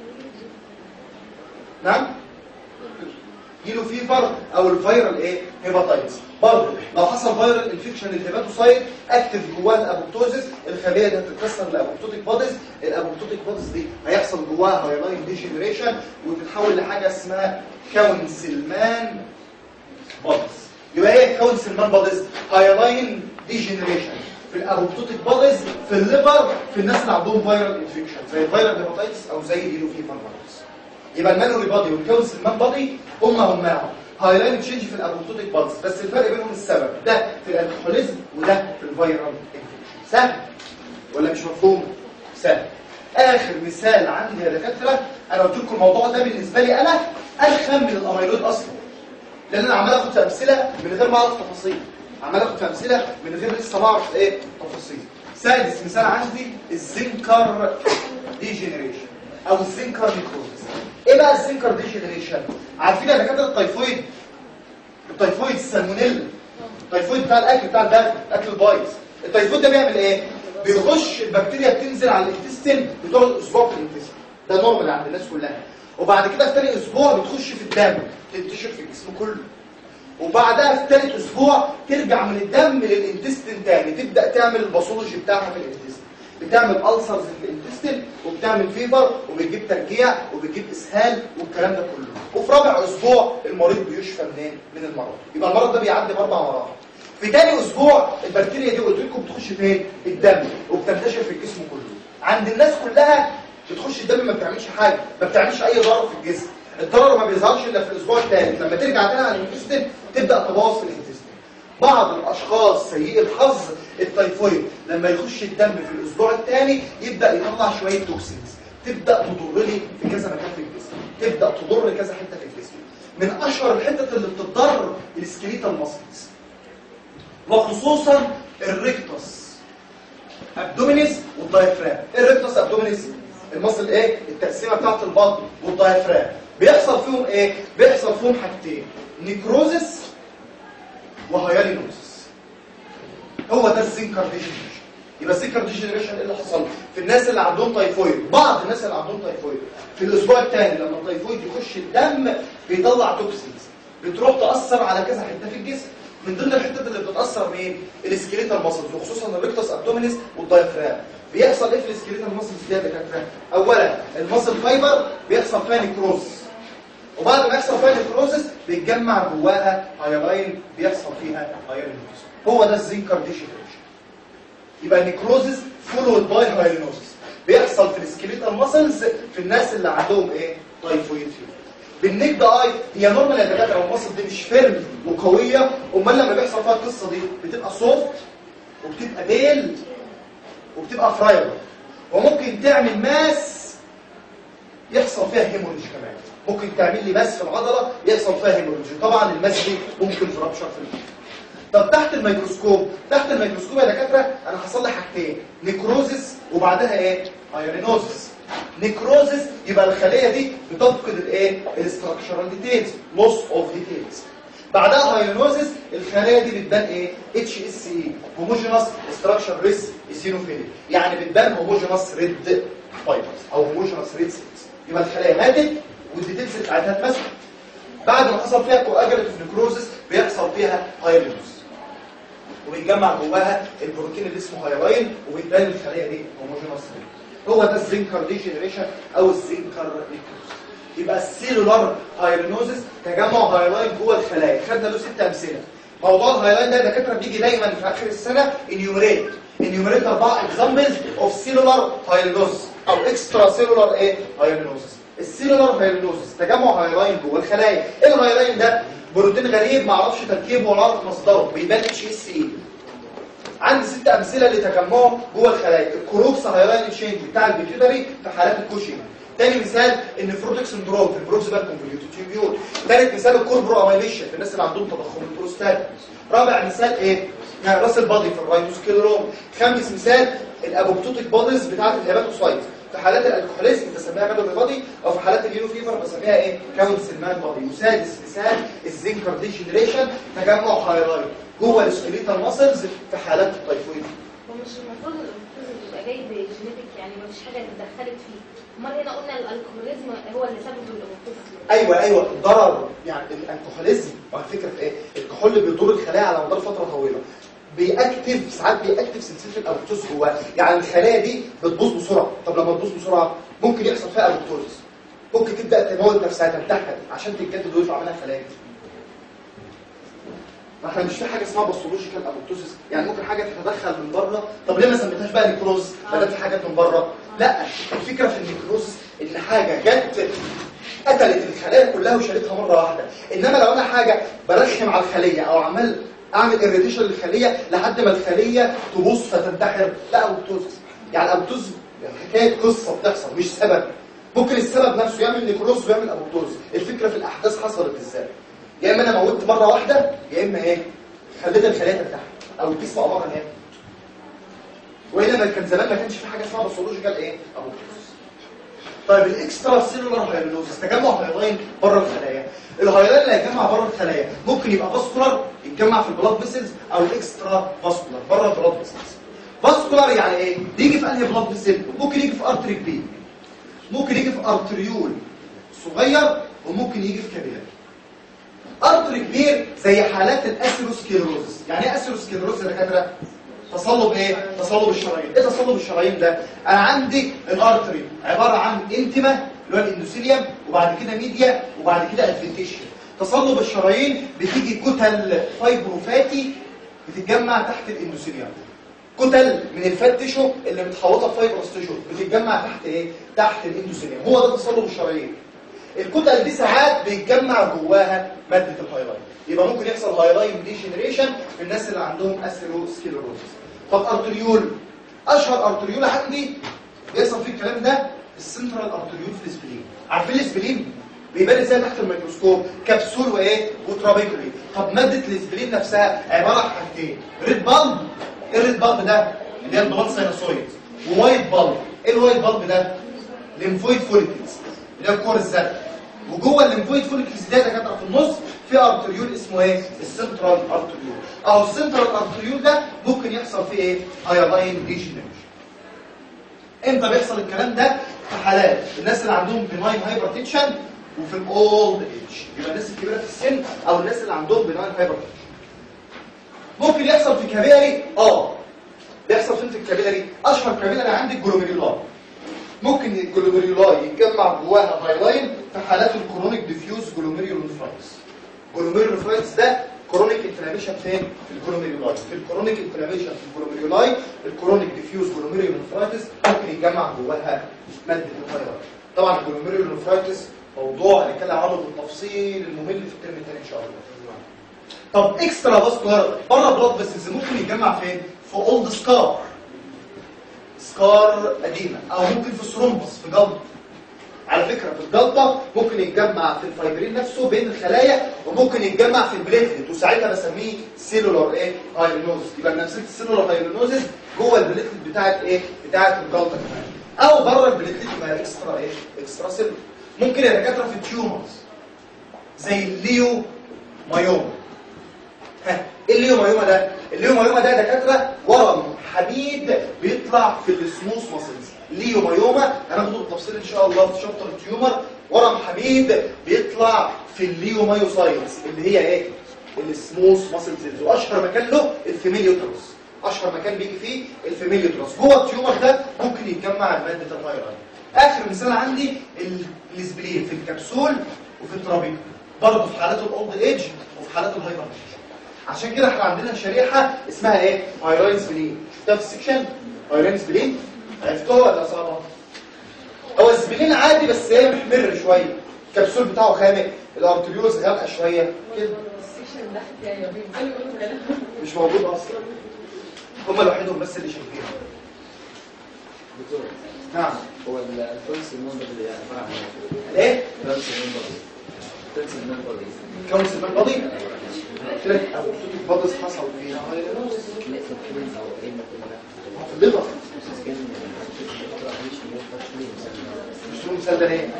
نعم يلو فيفر او الفيرال ايه هيباتايتس برضه لو حصل فيرال انفكشن للهيباتوسايت اكتف جواه الابوبتوزيس الخليه دي هتتكسر لابوبتوتيك بوديز الابوبتوتيك بوديز دي هيحصل جواها هايلاين ديجنريشن وتتحول لحاجه اسمها كونسلمان بوديز يبقى ايه كونسلمان بوديز هايلاين ديجنريشن في الابوبتوتيك بوديز في الليفر في الناس اللي عندهم فيرال انفكشن زي الفيرال هيباتايتس او زي اليلو فيفر بوديز يبقى المانوري بادي والكونسلمان بادي هما هما هايلاين تشينج في الابوبتوتيك بادز بس الفرق بينهم السبب ده في الالكحوليزم وده في الفيرال انفكشن سهل ولا مش مفهوم سهل اخر مثال عندي يا دكاتره انا قلت لكم الموضوع ده بالنسبه لي انا ارخم من الاميلود اصلا لان انا عمال اخد في امثله من غير ما اعرف تفاصيل عمال اخد في امثله من غير لسه ما اعرف ايه تفاصيل سادس مثال عندي الزنكر ديجنريشن او الزنكر نيكروزس ايه بقى الزنكر ديجنريشن عارفين يا دكاتره التيفويد التيفويد السالمونيلا التيفويد بتاع الاكل بتاع الدم اكل البايظ التيفويد ده بيعمل ايه بيخش البكتيريا بتنزل على الانتستين بتقعد اسبوع في الانتستين ده نورمال عند الناس كلها وبعد كده في تاني اسبوع بتخش في الدم تنتشر في الجسم كله وبعدها في تالت اسبوع ترجع من الدم للانتستين تاني تبدا تعمل الباثولوجي بتاعها في الانتستين بتعمل ألسرز في الانتستين وبتعمل فيبر وبتجيب ترجيع وبتجيب اسهال والكلام ده كله وفي رابع اسبوع المريض بيشفى منين من المرض يبقى المرض ده بيعدي باربع مراحل في تاني اسبوع البكتيريا دي قلت لكم بتخش فين الدم وبتنتشر في الجسم كله عند الناس كلها بتخش الدم ما بتعملش حاجه ما بتعملش اي ضرر في الجسم الضرر ما بيظهرش الا في الاسبوع الثالث لما ترجع تاني على الانتستين تبدا تبوظ في الانتستين بعض الاشخاص سيئي الحظ التيفويد لما يخش الدم في الاسبوع الثاني يبدا يطلع شويه توكسينز تبدا تضر لي في كذا مكان في الجسم تبدا تضر كذا حته في الجسم من اشهر الحتت اللي بتضر السكليتال ماسلز وخصوصا الريكتوس ابدومينيس والدايفرام ايه الريكتوس ابدومينيس المصل ايه التقسيمه بتاعه البطن والدايفرام بيحصل فيهم ايه بيحصل فيهم حاجتين نيكروزس وهيالينوزس هو ده الزنكر ديجنريشن يبقى الزنكر ديجنريشن ايه اللي حصل في الناس اللي عندهم تايفويد بعض الناس اللي عندهم تايفويد في الاسبوع الثاني لما التايفويد يخش الدم بيطلع توكسينز بتروح تاثر على كذا حته في الجسم من ضمن الحتت اللي بتتاثر مين السكيليتال ماسلز وخصوصا الريكتوس ابدومينيس والدايفرام بيحصل ايه في السكيليتال ماسلز دي يا دكاتره اولا الماسل فايبر بيحصل فيها نيكروز وبعد ما يحصل فيها نيكروزس بيتجمع جواها هايلاين بيحصل فيها هايلينوزس هو ده الزنكر ديشيفريشن يبقى نيكروزس فولود باي هايلينوزس بيحصل في السكيليتال ماسلز في الناس اللي عندهم ايه تايفويد فيفر بالنيك اي هي نورمال يا دكاتره المصل دي مش فيرم وقويه امال لما بيحصل فيها القصه دي بتبقى سوفت وبتبقى بيل وبتبقى فرايبل وممكن تعمل ماس يحصل فيها هيموريج كمان ممكن تعمل لي ماس في العضله يحصل فيها هيموريج طبعا الماس دي ممكن ترابشر في المخ طب تحت الميكروسكوب تحت الميكروسكوب يا دكاتره انا حصل لي حاجتين نيكروزس وبعدها ايه ايرينوزس نيكروزس يبقى الخليه دي بتفقد الايه الاستراكشرال ديتيلز لوس اوف ديتيلز بعدها هايلينوزس الخلايا دي بتبان ايه اتش اس اي هوموجينوس ستراكشر ريس ايسينوفيلي يعني بتبان هوموجينوس ريد فايبرز او هوموجينوس ريد سيلز يبقى الخلايا ماتت والديتيلز بتاعتها اتمسكت بعد ما حصل فيها كواجريتيف نيكروزس بيحصل فيها هايلينوز وبيتجمع جواها البروتين اللي اسمه هايلاين وبتبان الخلايا دي هوموجينوس ريد هو ده الزنكر ديجنريشن او الزنكر نيكروز يبقى السيلولار هايلينوزس تجمع هايلاين جوه الخلايا خدنا له ست امثله موضوع الهايلاين ده دكاتره بيجي دايما في اخر السنه انيوميريت انيوميريت اربع اكزامبلز اوف سيلولار هايلينوزس او اكسترا سيلولار ايه هايلينوزس السيلولار هايلينوزس تجمع هايلاين جوه الخلايا ايه الهايلاين ده بروتين غريب ما اعرفش تركيبه ولا اعرف مصدره بيبان اتش اس اي عندي ست امثله لتجمعه جوه الخلايا الكروكس هايلاين تشينج بتاع البيتيوتري في حالات الكوشنج تاني مثال النفروتيك سندروم في البروكسيبال كونفوليوتد تيوبيول تالت مثال الكوربرو اميليشن في الناس اللي عندهم تضخم البروستات رابع مثال ايه راس البادي في الرايتوسكليروم خامس مثال الابوبتوتيك بوديز بتاعه الهيباتوسايت في حالات الالكحوليزم بسميها ميلوري بادي او في حالات اليورو فيفر بسميها ايه كاونسلمان بادي وسادس مثال الزنكر ديجنريشن تجمع هايلايت جوه السكليتال ماسلز في حالات التيفويد ومش المفروض الأوتيزم يبقى جاي بجينيتك يعني مفيش حاجة اتدخلت فيه امال هنا قلنا الالكوليزم هو اللي سبب الاوتيزم ايوه ايوه الضرر يعني الالكحوليزم على فكره في ايه الكحول بيضر الخلايا على مدار فتره طويله بيأكتف ساعات بيأكتف سلسله الابوبتوز جواه يعني الخلايا دي بتبوظ بسرعه طب لما تبوظ بسرعه ممكن يحصل فيها ابوبتوز ممكن تبدا تموت نفسها تنتحر عشان تتجدد ويطلع منها خلايا ما احنا مش في حاجه اسمها باثولوجيكال ابوبتوزيس يعني ممكن حاجه تتدخل من بره طب ليه ما سميتهاش بقى نيكروز ما دام في حاجات من بره لا الفكره في النيكروز ان حاجه جت قتلت الخلايا كلها وشالتها مره واحده انما لو انا حاجه برخم على الخليه او عمال اعمل اريتيشن للخليه لحد ما الخليه تبوظ فتنتحر لا ابوبتوزيس يعني ابوبتوز حكايه قصه بتحصل مش سبب ممكن السبب نفسه يعمل نيكروز ويعمل ابوبتوز الفكره في الاحداث حصلت ازاي يا اما انا موتت مره واحده يا اما ايه خليت الخلايا تنتحر او الجسم عباره عن ايه والا ما كان زمان ما كانش في حاجه اسمها باثولوجيكال ايه ابوبتوز طيب الاكسترا سيلولار هايلوزس تجمع هايلاين بره الخلايا الهايلاين اللي هيتجمع بره الخلايا ممكن يبقى فاسكولار يتجمع في البلاد فيسلز او اكسترا فاسكولار بره البلاد فيسلز فاسكولار يعني ايه يجي في انهي بلاد فيسل ممكن يجي في ارتري كبير ممكن يجي في ارتريول صغير وممكن يجي في كابيلاري ارتري كبير زي حالات الاسيروسكليروزس يعني ايه اسيروسكليروزس يا دكاتره تصلب ايه تصلب الشرايين ايه تصلب الشرايين ده انا عندي الارتري عباره عن انتما اللي هو الاندوثيليوم وبعد كده ميديا وبعد كده ادفنتيشن تصلب الشرايين بتيجي كتل فايبروفاتي بتتجمع تحت الاندوثيليوم كتل من الفات تيشو اللي متحوطه بفايبروس تيشو بتتجمع تحت ايه تحت الاندوثيليوم هو ده تصلب الشرايين الكتل دي ساعات بيتجمع جواها ماده الهايلاين يبقى ممكن يحصل هايلاين ديجنريشن في الناس اللي عندهم اثيروسكليروزس طب ارتريول اشهر ارتريول عندي بيحصل فيه الكلام ده السنترال ارتريول في الاسبلين عارفين الاسبلين بيبان ازاي تحت الميكروسكوب كبسول وايه وترابيكولي طب ماده الاسبلين نفسها عباره عن حاجتين ريد بالب ايه الريد بالب ده اللي هي البلاد ساينوسويد ووايت بالب ايه الوايت بالب ده ليمفويد فوليكلز اللي هي الكور الزرقاء وجوه الليمفويد فوليكلز ده دكاتره في النص في ارتريول اسمه ايه السنترال ارتريول اهو السنترال ارتريول ده ممكن يحصل فيه ايه هايلاين ديجنريشن امتى بيحصل الكلام ده في حالات الناس اللي عندهم بناين هايبرتنشن وفي الاولد ايج يبقى الناس الكبيره في السن او الناس اللي عندهم بناين هايبرتنشن ممكن يحصل في كابيلاري اه بيحصل فين في الكابيلاري اشهر كابيلاري عندي الجلوميرولاي ممكن الجلوميرولاي يتجمع جواها هايلاين في حالات الكرونيك ديفيوز جلوميرولونفرايتس جلوميرولونفرايتس ده كرونيك انفلاميشن فين في الجلوميرولاي في الكرونيك انفلاميشن في الجلوميرولاي الكرونيك ديفيوز جلوميرولونفرايتس ممكن يتجمع جواها ماده الهايلاين طبعا الجلوميرولونفرايتس موضوع هنتكلم عنه بالتفصيل الممل في الترم الثاني ان شاء الله طب اكسترا فاسكولار بره بلاد فيسلز ممكن يتجمع فين في اولد سكار سكار قديمه او ممكن في ثرومبس في جلطه على فكره في الجلطه ممكن يتجمع في الفايبرين نفسه بين الخلايا وممكن يتجمع في البليتلت وساعتها بسميه سيلولار ايه هايلينوز يبقى نفسيه السيلولار هايلينوزز جوه البليتلت بتاعت ايه بتاعت الجلطه كمان او بره البليتلت يبقى اكسترا ايه اكسترا سيلولار ممكن يا دكاتره في التيومرز زي الليو مايوما ها ايه الليو مايوما ده الليو مايوما ده دكاتره ورم حميد بيطلع في السموث ماسلز ليو مايوما هناخده بالتفصيل ان شاء الله في شابتر التيومر ورم حميد بيطلع في الليو مايوسايتس اللي هي ايه السموث ماسلز واشهر مكان له الفيميل يوترس اشهر مكان بيجي فيه الفيميل يوترس جوه التيومر ده ممكن يتجمع ماده الهايلاين اخر مثال عندي الاسبلين في الكبسول وفي الترابيك برضه في حالات الاولد ايج وفي حالات الهايبرتنشن عشان كده احنا عندنا شريحه اسمها ايه هايلاين سبلين شفتها في السكشن هايلاين سبلين عرفتوها ولا صعبه هو السبلين عادي بس ايه محمر شويه الكبسول بتاعه خامق الارتريولز غامقه شويه كده السكشن ده يعني بيفضلوا يقولوا كلام مش موجود اصلا هم لوحدهم بس اللي شايفينه دكتور نعم هو الفرنس المنبر اللي عباره عن ايه فرنس المنبر فرنس المنبر كونس البادي قلت لك ابو بادس حصل فيها هايلاين كلاسيك كلين او ايه ما كنا هو في الليفر مش تقول مثال ده ليه؟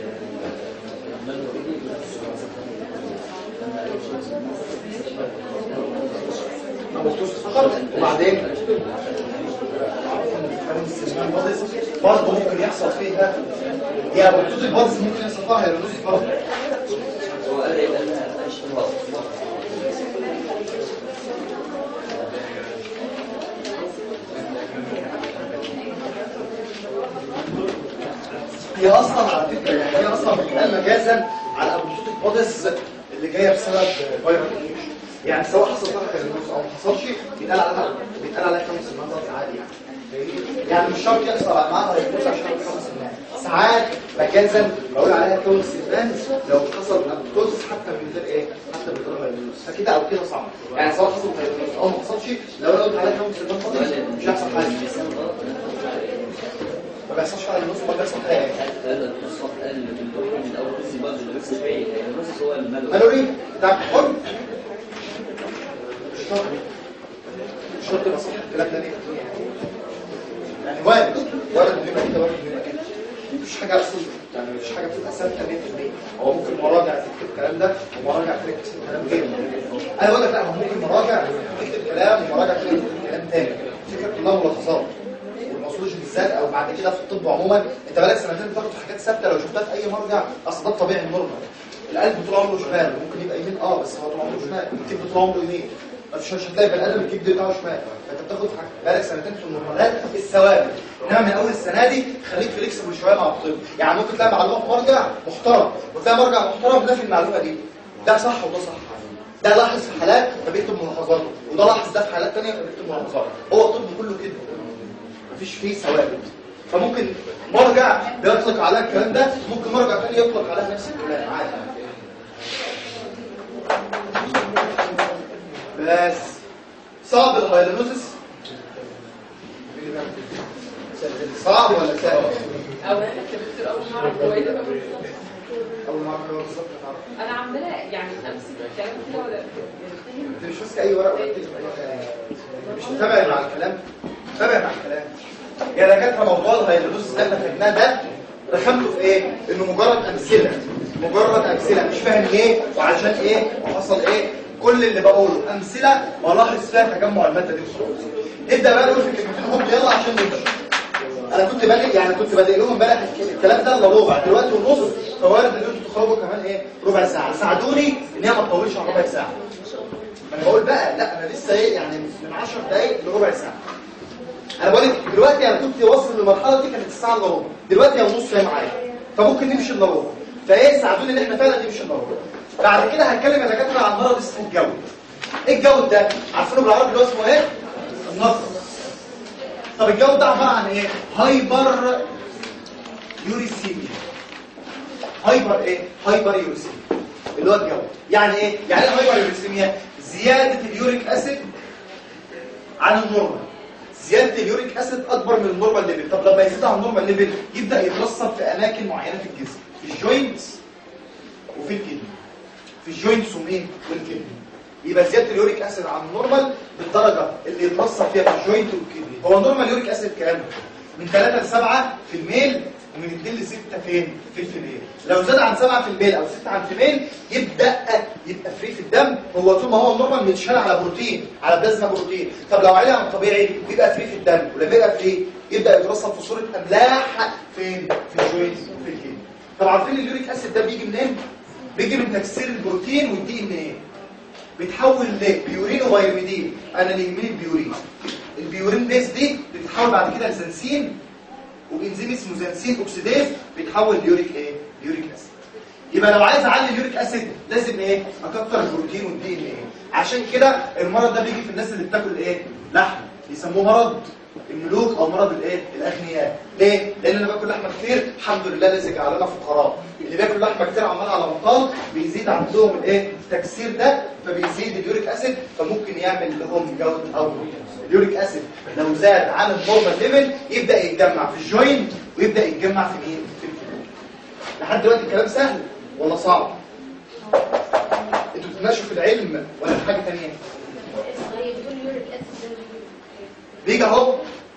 ما بصوش فقط وبعدين برضه ممكن يحصل فيها يا بطوط البادز ممكن يحصل فيها هيرونوز برضه هو قال ايه لانها اشتراك هي اصلا على فكره يعني هي اصلا بتتقال مجازا على ابوتوت البادز اللي جايه بسبب فيروس انفكشن يعني سواء حصل فيها هيرونوز او ما حصلش بيتقال عليها بيتقال عليها خمس سنوات عادي يعني يعني مش شرط يحصل معاها هيرونوز عشان خمس سنوات ساعات مجازا بقول عليها كون سنان لو حصل ابوتوز حتى من غير ايه حتى من غير هيرونوز فكده او كده صعب يعني سواء حصل هيرونوز او ما حصلش لو انا قلت عليها كون سنان فاضي مش هيحصل حاجه ما بيحصلش حاجه هيرونوز ما بيحصل حاجه قال النصف قال بالدكتور من اول نص برضه النص الباقي النص هو الملوي قالوا لي بتاع الحر مش شرط مش شرط يبقى صح الكلام ده ليه يعني وارد وارد ان يبقى كده وارد ان يبقى كده مفيش حاجه اصلا يعني مفيش حاجه بتبقى ثابته 100% هو ممكن مراجع تكتب الكلام ده ومراجع تركز في الكلام غيره انا بقول لك لا هو ممكن مراجع تكتب كلام ومراجع تكتب كلام تاني الفكره كلها ملاحظات والمصولوجي بالذات او بعد كده في الطب عموما انت بقالك سنتين بتاخد في حاجات ثابته لو شفتها في اي مرجع اصل ده الطبيعي النورمال القلب طول عمره شمال ممكن يبقى يمين اه بس هو طول عمره شمال الكبد طول عمره يمين مش مش هتلاقي بني ادم الكبد بتاعه شمال فانت بتاخد في حاجة- بقالك سنتين في النورمالات الثوابت انما من اول السنه دي خليك فليكسبل شويه مع الطب يعني ممكن تلاقي معلومه في مرجع محترم وتلاقي مرجع محترم نافي المعلومه دي ده صح وده صح ده لاحظ في حالات فبيكتب ملاحظاته وده لاحظ ده في حالات ثانيه فبيكتب ملاحظاته هو الطب كله كده مفيش فيه ثوابت فممكن مرجع بيطلق عليها الكلام ده ممكن مرجع تاني يطلق عليها نفس الكلام عادي بس صعب الهايلونوزس صعب ولا سهل؟ او انا كدكتور اول مره هو ايه ده بقى؟ اول مره هو بالظبط تعرف. انا عماله يعني امسك الكلام كده ولا فاهم انت مش ماسك اي ورقه ولا بتكتب اي حاجه مش متابع مع الكلام متابع مع الكلام يا دكاتره موضوع الهايلونوزس اللي احنا فهمناه ده رخمته في ايه؟ انه مجرد امثله مجرد امثله مش فاهم ليه وعشان ايه وحصل ايه كل اللي بقوله امثله والاحظ فيها تجمع الماده دي وخلاص نبدا بقى نقول في الكلمتين هم يلا عشان نمشي انا كنت بادئ يعني كنت بادئ لهم امبارح الكلام ده الا ربع دلوقتي ونص فوارد ان انتوا تخرجوا كمان ايه ربع ساعه ساعدوني ان هي ما تطولش عن ربع ساعه ما انا بقول بقى لا انا لسه ايه يعني من 10 دقايق لربع ساعه انا بقول لك دلوقتي انا كنت واصل للمرحله دي كانت الساعه الا ربع دلوقتي هي ونص هي معايا فممكن نمشي الا ربع فايه ساعدوني ان احنا فعلا نمشي الا ربع بعد كده هنتكلم يا دكاتره عن مرض اسمه الجود ايه الجود ده عارفينه بالعربي اللي هو اسمه ايه النقص طب الجو ده عباره عن ايه هايبر يوريسيميا هايبر ايه هايبر يوريسيميا اللي هو الجو يعني ايه يعني ايه هايبر يوريسيميا زياده اليوريك اسيد عن النورمال زياده اليوريك اسيد اكبر من النورمال ليفل طب لما يزيد عن النورمال ليفل يبدا يترسب في اماكن معينه في الجسم في الجوينتس وفي الكدني في الجوينتس ومين والكدني يبقى زياده اليوريك اسيد عن النورمال بالدرجه اللي يترسب فيها في الجوينت والكدني هو النورمال يوريك اسيد كام من 3 ل 7 في الميل ومن 2 ل 6 فين في الفيميل لو زاد عن 7 في الميل او 6 عن الفيميل يبدا يبقى فري في الدم هو طول ما هو النورمال متشال على بروتين على بلازما بروتين طب لو عليه عن الطبيعي يبقى فري في الدم ولما يبقى فري يبدا يترسب في صوره املاح فين في الجوينت وفي الكدني طب عارفين اليوريك اسيد ده بيجي منين بيجي من تكسير البروتين والدي ان ايه بيتحول لبيورين وبيرميدين انا اللي يهمني البيورين البيورين بيس دي بتتحول بعد كده لزنسين وبانزيم اسمه زنسين اوكسيديز بيتحول ليوريك ايه ليوريك اسيد يبقى لو عايز اعلي اليوريك اسيد لازم ايه اكتر البروتين والدي ان ايه عشان كده المرض ده بيجي في الناس اللي بتاكل ايه لحم بيسموه مرض الملوك او مرض الايه الاغنياء ليه لان انا باكل لحمه كتير الحمد لله لازم جعلنا فقراء اللي بياكل لحمه كتير عمال على بطال بيزيد عندهم الايه التكسير ده فبيزيد اليوريك اسيد فممكن يعمل لهم جود او اليوريك اسيد لو زاد عن النورمال ليفل يبدا يتجمع في الجوينت ويبدا يتجمع في مين في الكلى لحد دلوقتي الكلام سهل ولا صعب انتوا بتتناقشوا في العلم ولا في حاجه ثانيه طيب بتقول يوريك اسيد ده بيجي اهو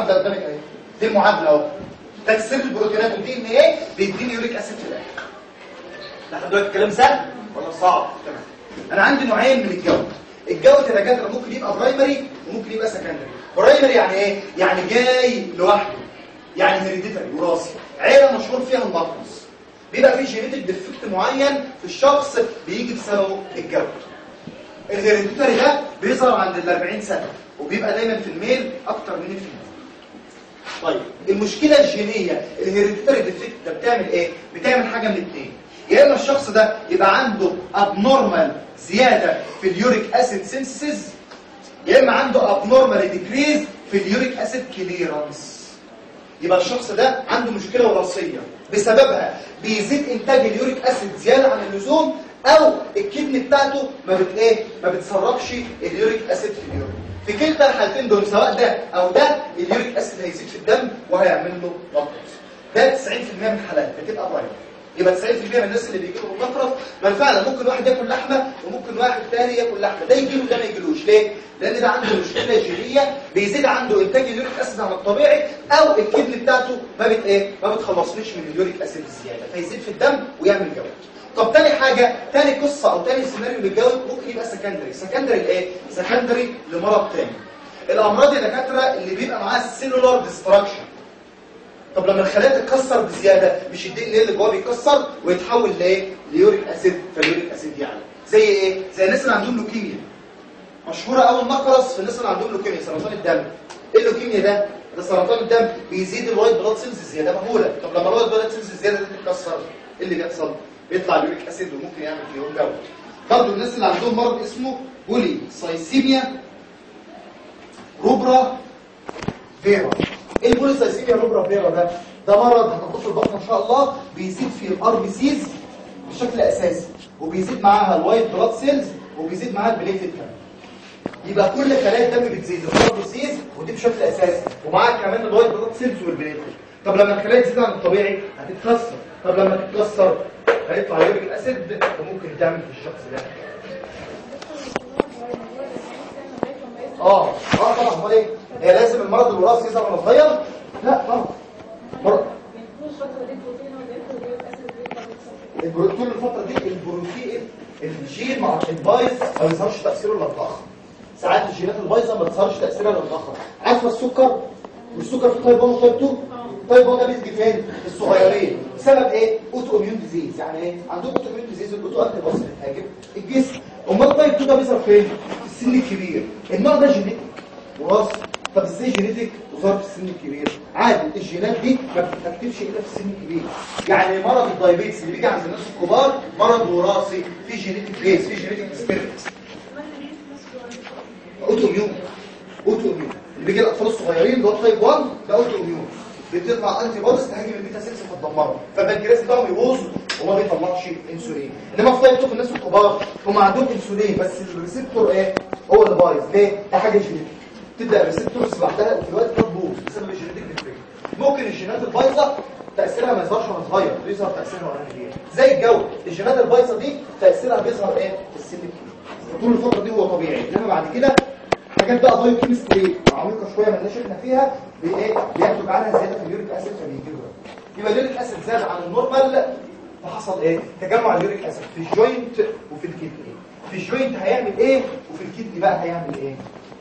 المعادله قدامك اهي دي المعادله اهو تكسير البروتينات والدي ان ايه بيديني يوريك اسيد في الاخر لحد دلوقتي الكلام سهل ولا صعب تمام انا عندي نوعين من الجو الجو يا دكاتره ممكن يبقى برايمري وممكن يبقى سكندري برايمري يعني ايه يعني جاي لوحده يعني هيريديتري وراثي عيله مشهور فيها المطمس بيبقى فيه جينيتك ديفكت معين في الشخص بيجي بسببه الجو الهيريديتري ده بيظهر عند ال 40 سنه وبيبقى دايما في الميل اكتر من الفيميل طيب المشكله الجينيه الهيريديتري ديفكت ده بتعمل ايه بتعمل حاجه من الاثنين يا اما الشخص ده يبقى عنده ابنورمال زياده في اليوريك اسيد سينثيسيس يا اما عنده ابنورمال ديكريز في اليوريك اسيد كليرنس يبقى الشخص ده عنده مشكله وراثيه بسببها بيزيد انتاج اليوريك اسيد زياده عن اللزوم او الكدني بتاعته ما بت ايه ما بتسربش اليوريك اسيد في اليورين في كلتا الحالتين دول سواء ده او ده اليوريك اسيد هيزيد في الدم وهيعمل له نقص ده 90% من الحالات بتبقى برايمري يبقى 90% من الناس اللي بيجي لهم نقرس ما فعلا ممكن واحد ياكل لحمه وممكن واحد تاني ياكل لحمه ده يجي له ده ما يجيلوش ليه لان ده عنده مشكله جينيه بيزيد عنده انتاج اليوريك اسيد عن الطبيعي او الكدني بتاعته ما بت ايه ما بتخلصنيش من اليوريك اسيد الزياده فيزيد في الدم ويعمل جلد طب تاني حاجه تاني قصه او تاني سيناريو للجلد ممكن يبقى سكندري سكندري لايه سكندري لمرض تاني الامراض يا دكاتره اللي بيبقى معاها السيلولار ديستراكشن طب لما الخلايا تتكسر بزياده مش الدي ان اللي جواه بيتكسر ويتحول لايه ليوريك اسيد فاليوريك اسيد يعني زي ايه زي الناس اللي عندهم لوكيميا مشهوره قوي النقرس في الناس اللي عندهم لوكيميا سرطان الدم ايه اللوكيميا ده ده سرطان الدم بيزيد الوايت بلاد سيلز الزياده مهوله طب لما الوايت بلاد سيلز الزياده دي تتكسر ايه اللي بيحصل بيطلع اليوريك اسيد وممكن يعمل فيهم جو برضه الناس اللي عندهم مرض اسمه بولي سايسيميا روبرا فيرا ايه البوليسايسيميا روبرا فيرا ده ده مرض هتاخده في البطن ان شاء الله بيزيد في الار بي سيز بشكل اساسي وبيزيد معاها الوايت بلاد سيلز وبيزيد معاها البليتد كمان يبقى كل خلايا الدم بتزيد الار بي سيز ودي بشكل اساسي ومعاها كمان الوايت بلاد سيلز والبليتد طب لما الخلايا تزيد عن الطبيعي هتتكسر طب لما تتكسر هيطلع يوريك اسيد وممكن تعمل في الشخص ده اه اه طبعا امال ايه هي لازم المرض الوراثي يظهر وانا صغير لا طبعا مرض البرو- طول الفتره دي البروتين الجين مع البايظ ما بيظهرش تاثيره الا متاخر ساعات الجينات البايظه ما بتظهرش تاثيرها الا متاخر عارفه السكر والسكر في تايب 1 وتايب 2 تايب 1 ده بيجي فين الصغيرين بسبب ايه اوتو اميون ديزيز يعني ايه عندهم اوتو اميون ديزيز الاوتو انتي بوديز بتهاجم الجسم امال تايب 2 ده بيظهر فين في السن الكبير النوع ده جينيتك وراثي طب ازاي جينيتك وظهر في السن الكبير عادي الجينات دي ما بتكتبش الا في السن الكبير يعني مرض الدايابيتس اللي بيجي عند الناس الكبار مرض وراثي في جينيتك بيس في جينيتك سبيرتس اوتو اميون اوتو اميون اللي بيجي الاطفال الصغيرين اللي هو تايب 1 ده اوتو اميون بتطلع انتي بوديز تهاجم البيتا سيلز فتدمرها فالبنكرياس بتاعهم يبوظ وما بيطلعش انسولين انما في تايب 2 في الناس الكبار هم عندهم انسولين بس الريسبتور ايه هو اللي بايظ ليه ده حاجه جينيتك تبدا الريسبتورز بعدها وفي الوقت ده تبوظ بسبب الجينيتك ديفكت ممكن الجينات البايظه تاثيرها ما يظهرش وانا صغير بيظهر تاثيرها وانا كبير زي الجو الجينات البايظه دي تاثيرها بيظهر ايه في السن الكبير طول الفتره دي هو طبيعي انما بعد كده حاجات بقى بايو كيمستري عميقه شويه ما لناش احنا فيها بايه بينتج عنها زياده في اليوريك اسيد فبيجي له يبقى اليوريك اسيد زاد عن النورمال فحصل ايه تجمع اليوريك اسيد في الجوينت وفي الكدني في الجوينت هيعمل ايه وفي الكدني بقى هيعمل ايه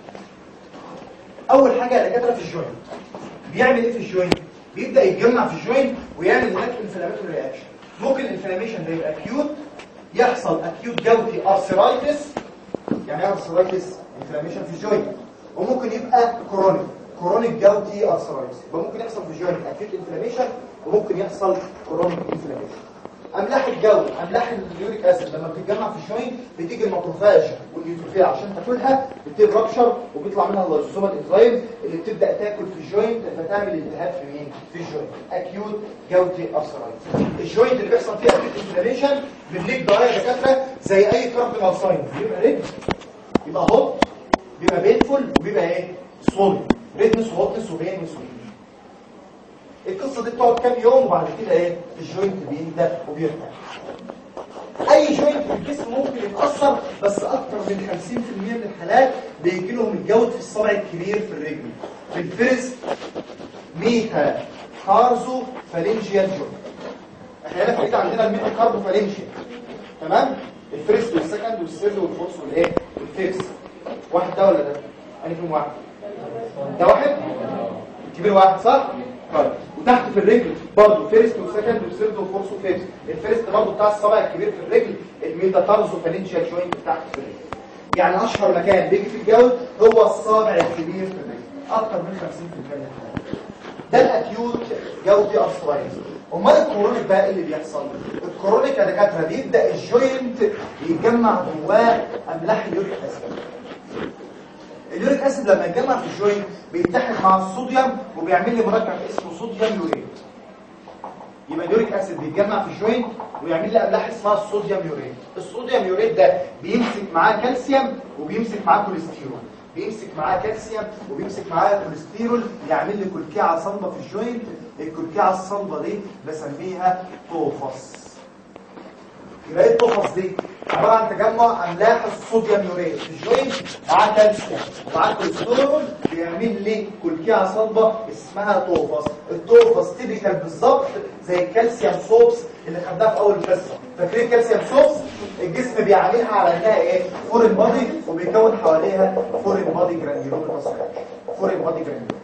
اول حاجه دكاتره في الجوينت بيعمل ايه في الجوينت بيبدا يتجمع في الجوينت ويعمل هناك انفلاماتوري رياكشن ممكن الانفلاميشن ده يبقى اكيوت يحصل اكيوت جوتي ارثرايتس يعني ايه ارثرايتس انفلاميشن في الجوينت وممكن يبقى كرونيك كرونيك جوتي ارثرايتس يبقى ممكن يحصل في الجوينت اكيوت انفلاميشن وممكن يحصل كرونيك انفلاميشن املاح الجو املاح اليوريك اسيد لما بتتجمع في الجوينت بتيجي الماكروفاج والنيوتروفيل عشان تاكلها بتبتدي رابشر وبيطلع منها اللايزوسومال انزيم اللي بتبدا تاكل في الجوينت فتعمل التهاب في مين في الجوينت اكيوت جوتي ارثرايتس الجوينت اللي بيحصل فيه اكيوت انفلاميشن بنليك درايه دكاتره زي اي كاردينال ساين بيبقى رجل يبقى هوت بيبقى بينفول وبيبقى ايه سوول ريدنس وهوتنس وبين وسوين القصه دي بتقعد كام يوم وبعد كده ايه الجوينت بيهدى وبيرتاح اي جوينت في الجسم ممكن يتاثر بس اكتر من 50% من الحالات بيجي لهم الجود في الصبع الكبير في الرجل في الفرز ميتا كارزو فالنجيال جوينت احنا هنا في عندنا الميتا كاربو فالنجيال تمام الفيرست والسكند والثيرد والفورث والايه والفيفث واحد ده ولا ده انا فيهم واحد ده واحد كبير واحد صح طيب وتحت في الرجل برضه فيرست وسكند وثيرد وفورث وفيفث الفيرست برضه بتاع الصبع الكبير في الرجل الميتاتارزو فالنجيال جوينت تحت في الرجل يعني اشهر مكان بيجي في الجو هو الصابع الكبير في الرجل اكتر من 50% من الحالات ده الاكيوت جودي ارثرايتس امال الكرونيك بقى ايه اللي بيحصل الكرونيك يا دكاتره بيبدا الجوينت يتجمع جواه املاح اليوريك اسيد اليوريك اسيد لما يتجمع في الجوينت بيتحد مع الصوديوم وبيعمل لي مركب اسمه صوديوم يوريت يبقى اليوريك اسيد بيتجمع في الجوينت ويعمل لي املاح اسمها الصوديوم يوريت الصوديوم يوريت ده بيمسك معاه كالسيوم وبيمسك معاه كوليسترول بيمسك معاه كالسيوم وبيمسك معاه كوليسترول يعمل لي كلكعه صلبه في الجوينت الكلكعه الصلبه دي بسميها توفص يبقى ايه التوفص دي عباره عن تجمع املاح الصوديوم يوريت في الجوينت مع كالسيوم ومع كوليسترول بيعمل لي كلكعه صلبه اسمها توفص التوفص تيبيكال بالظبط زي الكالسيوم صوبس اللي خدناها في اول الحصه فاكرين الكالسيوم صوبس الجسم بيعملها على انها ايه فورين بادي وبيكون حواليها فورين بادي جرانيولوم فورين بادي جرانيولوم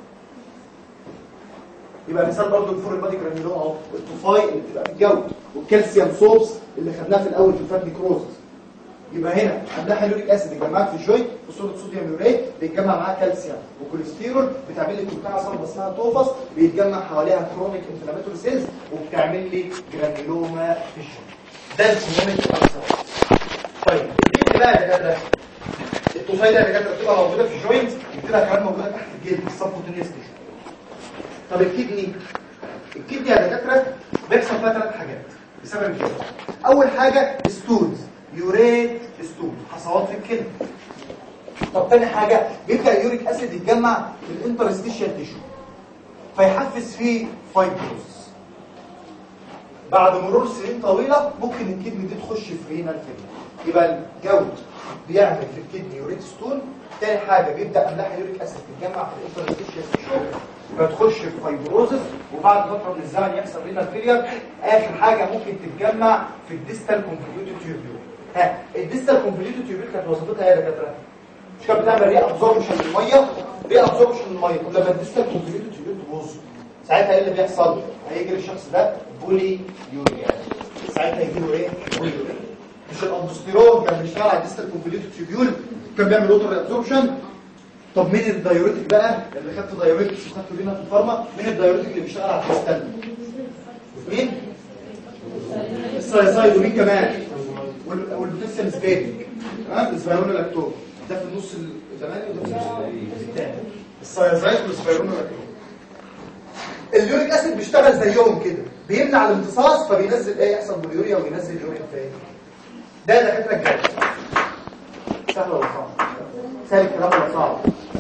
يبقى مثال برضو الفورين بادي جرانيولوم اهو الطفاي اللي بتبقى في الجو والكالسيوم صوبس اللي خدناه في الاول في الفات نيكروزس يبقى هنا املاح اليوريك اسيد اتجمعت في الجوينت بصوره صوديوم يوريت بيتجمع معاه كالسيوم وكوليسترول بتعمل لي كلكعه صلبه اسمها توفص بيتجمع حواليها كرونيك انفلاماتوري سيلز وبتعمل لي جرانيولوما في الجوينت ده الكرونيك ألسر. طيب الكدني بقى يا دكاتره الطفايه دي يا دكاتره بتبقى موجوده في الجوينت وبتبقى كمان موجوده تحت الجلد في السبكوتينيوس تيشو طب الكدني الكدني يا دكاتره بيحصل فيها ثلاث حاجات بسبب الجلد اول حاجه ستونز يوريت ستون حصوات في الكلى طب تاني حاجه بيبدا اليوريك اسيد يتجمع في الانترستيشال تيشو فيحفز فيه فايبروز بعد مرور سنين طويله ممكن الكدني دي تخش في رينال فيلر يبقى الجود بيعمل في الكدني يوريت ستون تاني حاجه بيبدا املاح اليوريك اسيد تتجمع في الانترستيشال تيشو فتخش في فايبروزس وبعد فتره من الزمن يحصل رينال فيلير اخر حاجه ممكن تتجمع في الديستال كونفوليوتد تيوبيول ها الديستال كونفوليوتد تيوبيول كانت وظيفتها ايه يا دكاتره مش كانت بتعمل ري ابزوربشن للميه ري ابزوربشن للميه طب لما الديستال كونفوليوتد تيوبيول تبوظ ساعتها ايه اللي بيحصل هيجي الشخص ده بولي يوريا ساعتها يجي له ايه بولي يوريا مش الاندوستيرون كان بيشتغل على الديستال كونفوليوتد تيوبيول كان بيعمل اوتر ري ابزوربشن طب مين الدايوريتك بقى اللي خدت دايوريتكس وخدته لينا في الفارما مين الدايوريتك اللي بيشتغل على الكريستال مين السايسايد ومين كمان وال- والبوتاسيوم سبيتك تمام السبايرون لاكتوز ده في النص الثماني وده في النص الثاني السايسايد والسبايرون لاكتوز اليوريك اسيد بيشتغل زيهم كده بيمنع الامتصاص فبينزل ايه يحصل بوليوريا وبينزل يورين تاني ده دكاتره الجد سهل ولا صعب سهل الكلام ولا صعب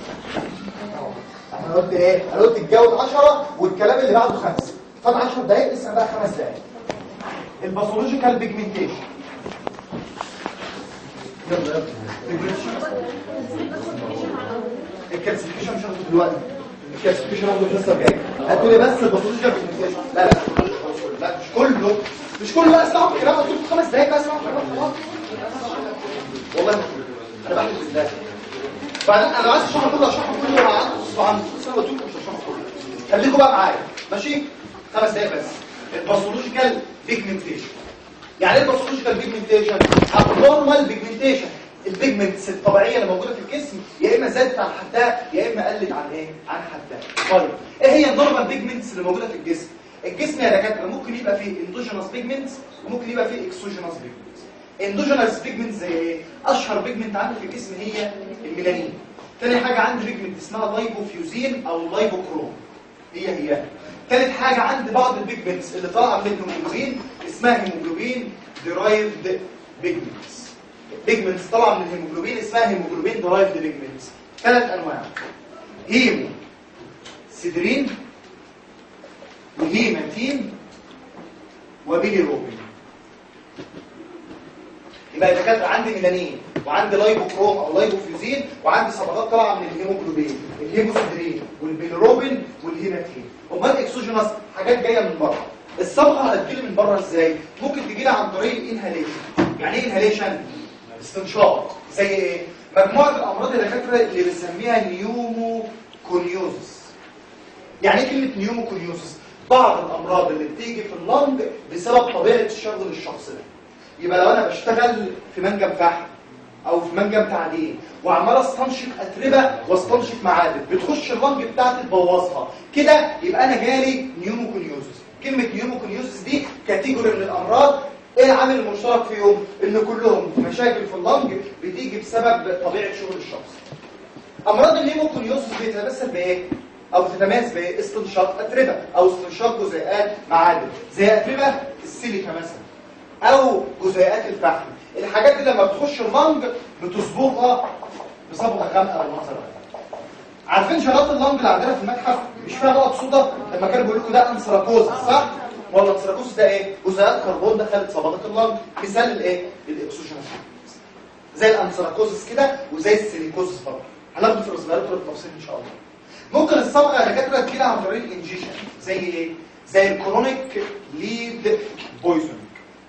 انا قلت ايه انا قلت الجود 10 والكلام اللي بعده 5 فات 10 دقايق لسه بقى 5 دقايق الباثولوجيكال بيجمنتيشن يلا يلا pigmentation. الكالسيفيكيشن مش هاخده دلوقتي الكالسيفيكيشن هاخده الحصه الجايه هاتوا لي بس الباثولوجيكال بيجمنتيشن لا لا لا مش كله مش كله بقى اسمعوا الكلام قلت لكم خمس دقايق بقى اسمعوا الكلام خلاص والله مش كله. انا بحلف بالله بعدين انا عايز اشرح كله اشرح كله وعنده وعنده بس انا قلت لكم مش هشرح كله خليكم بقى معايا ماشي خمس دقايق بس الباثولوجيكال بيجمنتيشن يعني ايه الباثولوجيكال بيجمنتيشن ابنورمال بيجمنتيشن البيجمنتس الطبيعيه اللي موجوده في الجسم يا اما زادت عن حدها يا اما قلت عن ايه عن حدها طيب ايه هي النورمال بيجمنتس اللي موجوده في الجسم الجسم يا دكاتره ممكن يبقى فيه اندوجينوس بيجمنتس وممكن يبقى فيه اكسوجينوس بيجمنتس اندوجينوس بيجمنت زي ايه اشهر بيجمنت عندي في الجسم هي الميلانين تاني حاجه عندي بيجمنت اسمها لايبوفيوزين او لايبوكروم هي هي تالت حاجه عندي بعض البيجمنتس اللي طالعه من الهيموجلوبين اسمها هيموجلوبين ديرايفد بيجمنتس بيجمنتس طالعه من الهيموجلوبين اسمها هيموجلوبين ديرايفد بيجمنتس ثلاث انواع هيمو سيدرين وهيماتين وبيليروبين يبقى اذا كانت عندي ميلانين وعندي لايبوكروم او لايبوفيوزين وعندي صبغات طالعه من الهيموجلوبين الهيموسيدرين والبيلروبين والهيماتين امال الاكسوجينوس حاجات جايه من بره الصبغه هتجيلي من بره ازاي ممكن تجيلي عن طريق الانهاليشن يعني ايه انهاليشن استنشاق زي ايه مجموعه الامراض الدكاتره اللي بنسميها نيوموكونيوزس يعني ايه كلمه نيوموكونيوزس بعض الامراض اللي بتيجي في اللنج بسبب طبيعه الشغل الشخص ده يبقى لو انا بشتغل في منجم فحم او في منجم تعدين وعمال استنشق اتربه واستنشق معادن بتخش اللنج بتاعتي تبوظها كده يبقى انا جالي نيوموكونيوزس كلمه نيوموكونيوزس دي كاتيجوري من الامراض ايه العامل المشترك فيهم ان كلهم مشاكل في اللنج بتيجي بسبب طبيعه شغل الشخص امراض النيموكونيوسس بتتمثل بايه او بتتميز بايه استنشاق اتربه او استنشاق جزيئات معادن زي اتربه السيليكا مثلا او جزيئات الفحم الحاجات دي لما بتخش اللنج بتصبغها بصبغه غامقه بالمنظر ده عارفين شرايط اللنج اللي عندنا في المتحف مش فيها نقط سودا لما كانوا بيقولوا لكم ده انسراكوز صح ولا انسراكوز ده ايه جزيئات كربون دخلت صبغات اللنج مثال الايه الاكسجين زي الانسراكوزس كده وزي السيليكوزس برضه هناخده في الريسبيراتوري بالتفصيل ان شاء الله ممكن الصبغه يا دكاتره تجيلي عن طريق الانجيشن زي ايه زي الكرونيك ليد بويزن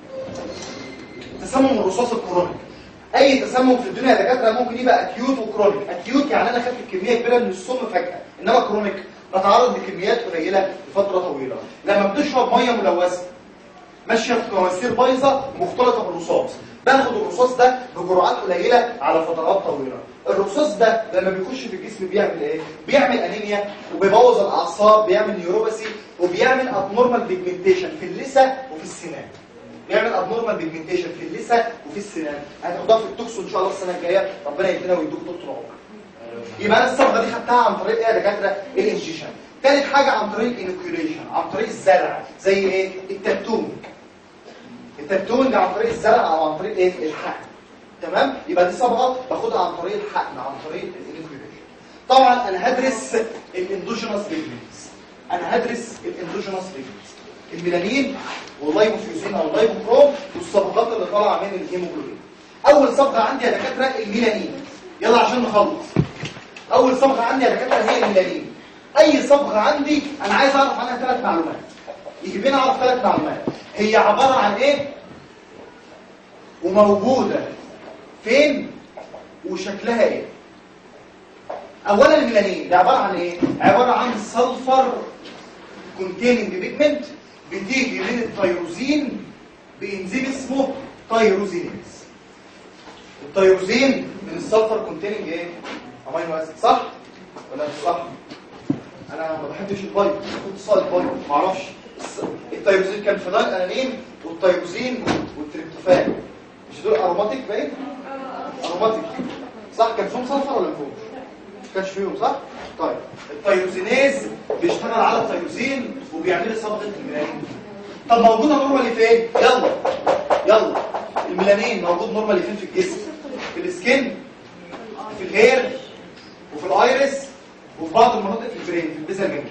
تسمم الرصاص الكرونيك اي تسمم في الدنيا يا دكاتره ممكن يبقى اكيوت وكرونيك اكيوت يعني انا خدت كميه كبيره من السم فجاه انما كرونيك بتعرض لكميات قليله لفتره طويله لما بتشرب ميه ملوثه ماشيه في مواسير بايظه مختلطه بالرصاص باخد الرصاص ده بجرعات قليله على فترات طويله الرصاص ده لما بيخش في الجسم بيعمل ايه بيعمل انيميا وبيبوظ الاعصاب بيعمل نيوروباثي وبيعمل ابنورمال بيجمنتيشن في اللثه وفي السنان بيعمل ابنورمال بيجمنتيشن في اللثه وفي السنان هتاخدها في التوكسو ان شاء الله السنه الجايه ربنا يدينا ويدوك طول العمر يبقى انا الصبغه دي خدتها عن طريق ايه يا دكاتره الانجيشن ثالث حاجه عن طريق الانوكيوليشن عن طريق الزرع زي ايه التاتوم التاتوم ده عن طريق الزرع او عن طريق ايه الحقن تمام يبقى دي صبغه باخدها عن طريق الحقن عن طريق الانوكيوليشن طبعا انا هدرس الاندوجينوس بيجمنتس انا هدرس الاندوجينوس بيجمنتس الميلانين واللايبوفيوزين او اللايبوكروم والصبغات اللي طالعه من الهيموجلوبين اول صبغه عندي يا دكاتره الميلانين يلا عشان نخلص اول صبغه عندي يا دكاتره هي الميلانين اي صبغه عندي انا عايز اعرف عنها ثلاث معلومات يجيب لنا اعرف ثلاث معلومات هي عباره عن ايه وموجوده فين وشكلها ايه اولا الميلانين ده عباره عن ايه عباره عن سلفر كونتيننج بيجمنت بتيجي من التيروزين بانزيم اسمه تيروزينيز التيروزين من السلفر كونتيننج ايه امينو اسيد صح ولا مش صح انا ما بحبش البايض كنت صايد بايض ما اعرفش التيروزين كان فينال انانين والتيروزين والتريبتوفان مش دول اروماتيك باين اروماتيك صح كان فيهم سلفر ولا فيهم مش كانش فيهم صح طيب التيروزينيز بيشتغل على التيروزين وبيعمل لي صبغه الميلانين طب موجوده نورمالي فين يلا يلا الميلانين موجود نورمالي فين في الجسم في السكين في الهير وفي الايرس وفي بعض المناطق في البرين في البذر الجنبي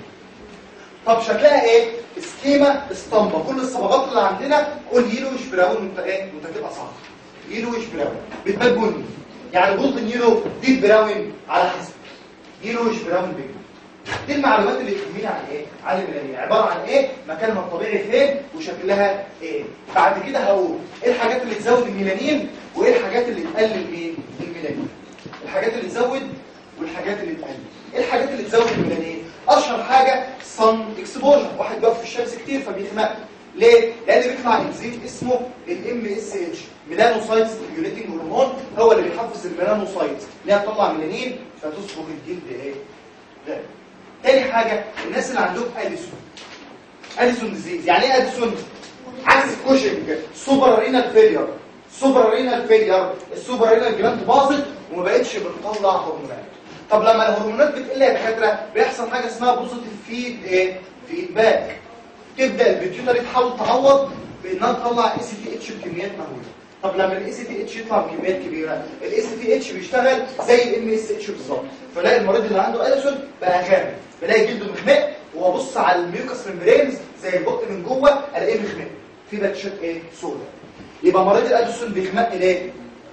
طب شكلها ايه سكيما اسطمبه كل الصبغات اللي عندنا قول يلوش براون وانت ايه وانت تبقى صح يلوش براون بتبان بني يعني جولدن يلو ديب براون على حسب يلوش براون بيجي دي المعلومات اللي تهمني عن ايه عن الميلانين عباره عن ايه مكانها الطبيعي فين وشكلها ايه بعد كده هقول ايه الحاجات اللي تزود الميلانين وايه الحاجات اللي تقلل ايه الميلانين الحاجات اللي تزود والحاجات اللي تقلل ايه الحاجات اللي تزود الميلانين اشهر حاجه صن اكسبوجر واحد بيقف في الشمس كتير فبيغمق ليه لان بيطلع انزيم اسمه الام اس اتش ميلانوسايتس ستيميوليتنج هرمون هو اللي بيحفز الميلانوسايتس ان هي تطلع ميلانين فتصبغ الجلد ايه ده تاني حاجه الناس اللي عندهم اديسون اديسون ديزيز يعني ايه اديسون عكس الكوشنج سوبر رينال فيلير سوبر رينال فيلير السوبر رينال جلاند باظت وما بقتش بتطلع هرمونات طب لما الهرمونات بتقل يا دكاتره بيحصل حاجه اسمها بوزيتيف فيد ايه فيدباك تبدا البيتيوتري تحاول تعوض بانها تطلع اي سي تي اتش بكميات مهوله طب لما الاي سي تي اتش يطلع بكميات كبيره الاي سي تي اتش بيشتغل زي الام اس اتش بالظبط فلاقي المريض اللي عنده اديسون بقى غامق بلاقي جلده مخمق وابص على الميوكس ممبرينز زي البق من جوه الاقيه مخمق في باتشات ايه سودا يبقى مريض الاديسون بيخمق ليه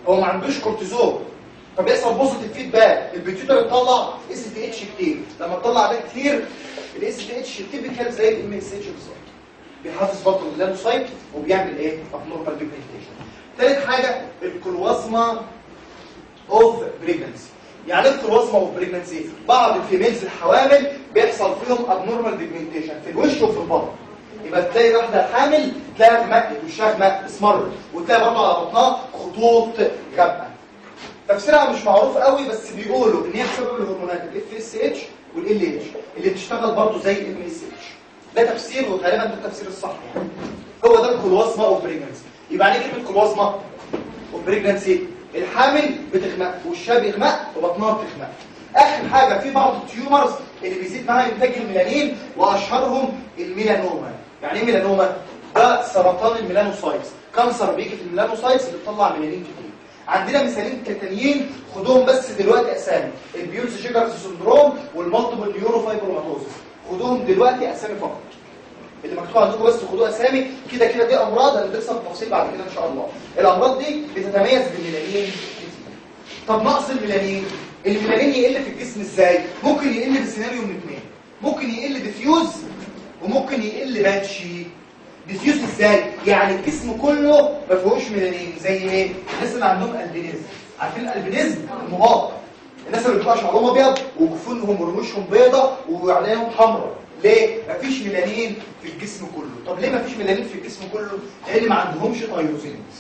هو ما عندوش كورتيزون فبيحصل بوزيتيف فيدباك البيتيوتر تطلع اس تي اتش كتير لما تطلع ده كتير الاس تي اتش تيبيكال زي الام اس اتش بالظبط بيحافظ برضه اللانوسايت وبيعمل ايه ابنورمال بيجمنتيشن ثالث حاجه الكلوازما اوف بريجنسي يعني ايه الكلوازما اوف بريجنسي بعض الفيميلز الحوامل بيحصل فيهم ابنورمال بيجمنتيشن في الوش وفي البطن يبقى تلاقي واحده حامل تلاقي غمقت وشها غمق اسمر وتلاقي برضه على بطنها خطوط غامقه تفسيرها مش معروف قوي بس بيقولوا ان هي بسبب الهرمونات الاف اس اتش والال اتش اللي بتشتغل برضه زي الام اس اتش ده تفسير وغالبا ده التفسير الصح يعني هو ده الكلوازما اوف بريجنسي يبقى يعني كلمه كلوازما اوف بريجنسي الحامل بتغمق وشها بيغمق وبطنها بتغمق اخر حاجه في بعض التيومرز اللي بيزيد معاها انتاج الميلانين واشهرهم الميلانوما يعني ايه ميلانوما ده سرطان الميلانوسايتس كانسر بيجي في الميلانوسايتس اللي بتطلع ميلانين كتير عندنا مثالين تانيين خدوهم بس دلوقتي اسامي البيولز شيجرز سندروم والمالتيبل نيوروفايبروماتوزس خدوهم دلوقتي اسامي فقط اللي مكتوب عندكم بس خدوه اسامي كده كده دي امراض هندرسها بالتفصيل بعد كده ان شاء الله الامراض دي بتتميز بالميلانين كتير طب نقص الميلانين الميلانين يقل في الجسم ازاي ممكن يقل بسيناريو من اثنين ممكن يقل ديفيوز وممكن يقل باتشي ديفيوز ازاي يعني الجسم كله ما فيهوش ميلانين زي ايه الناس اللي عندهم البينيزم عارفين الالبينيزم المغاط الناس اللي بيبقى شعرهم ابيض وجفونهم ورموشهم بيضة وعينيهم حمراء ليه مفيش ميلانين في الجسم كله طب ليه مفيش ميلانين في الجسم كله لان ما عندهمش تايروزينيز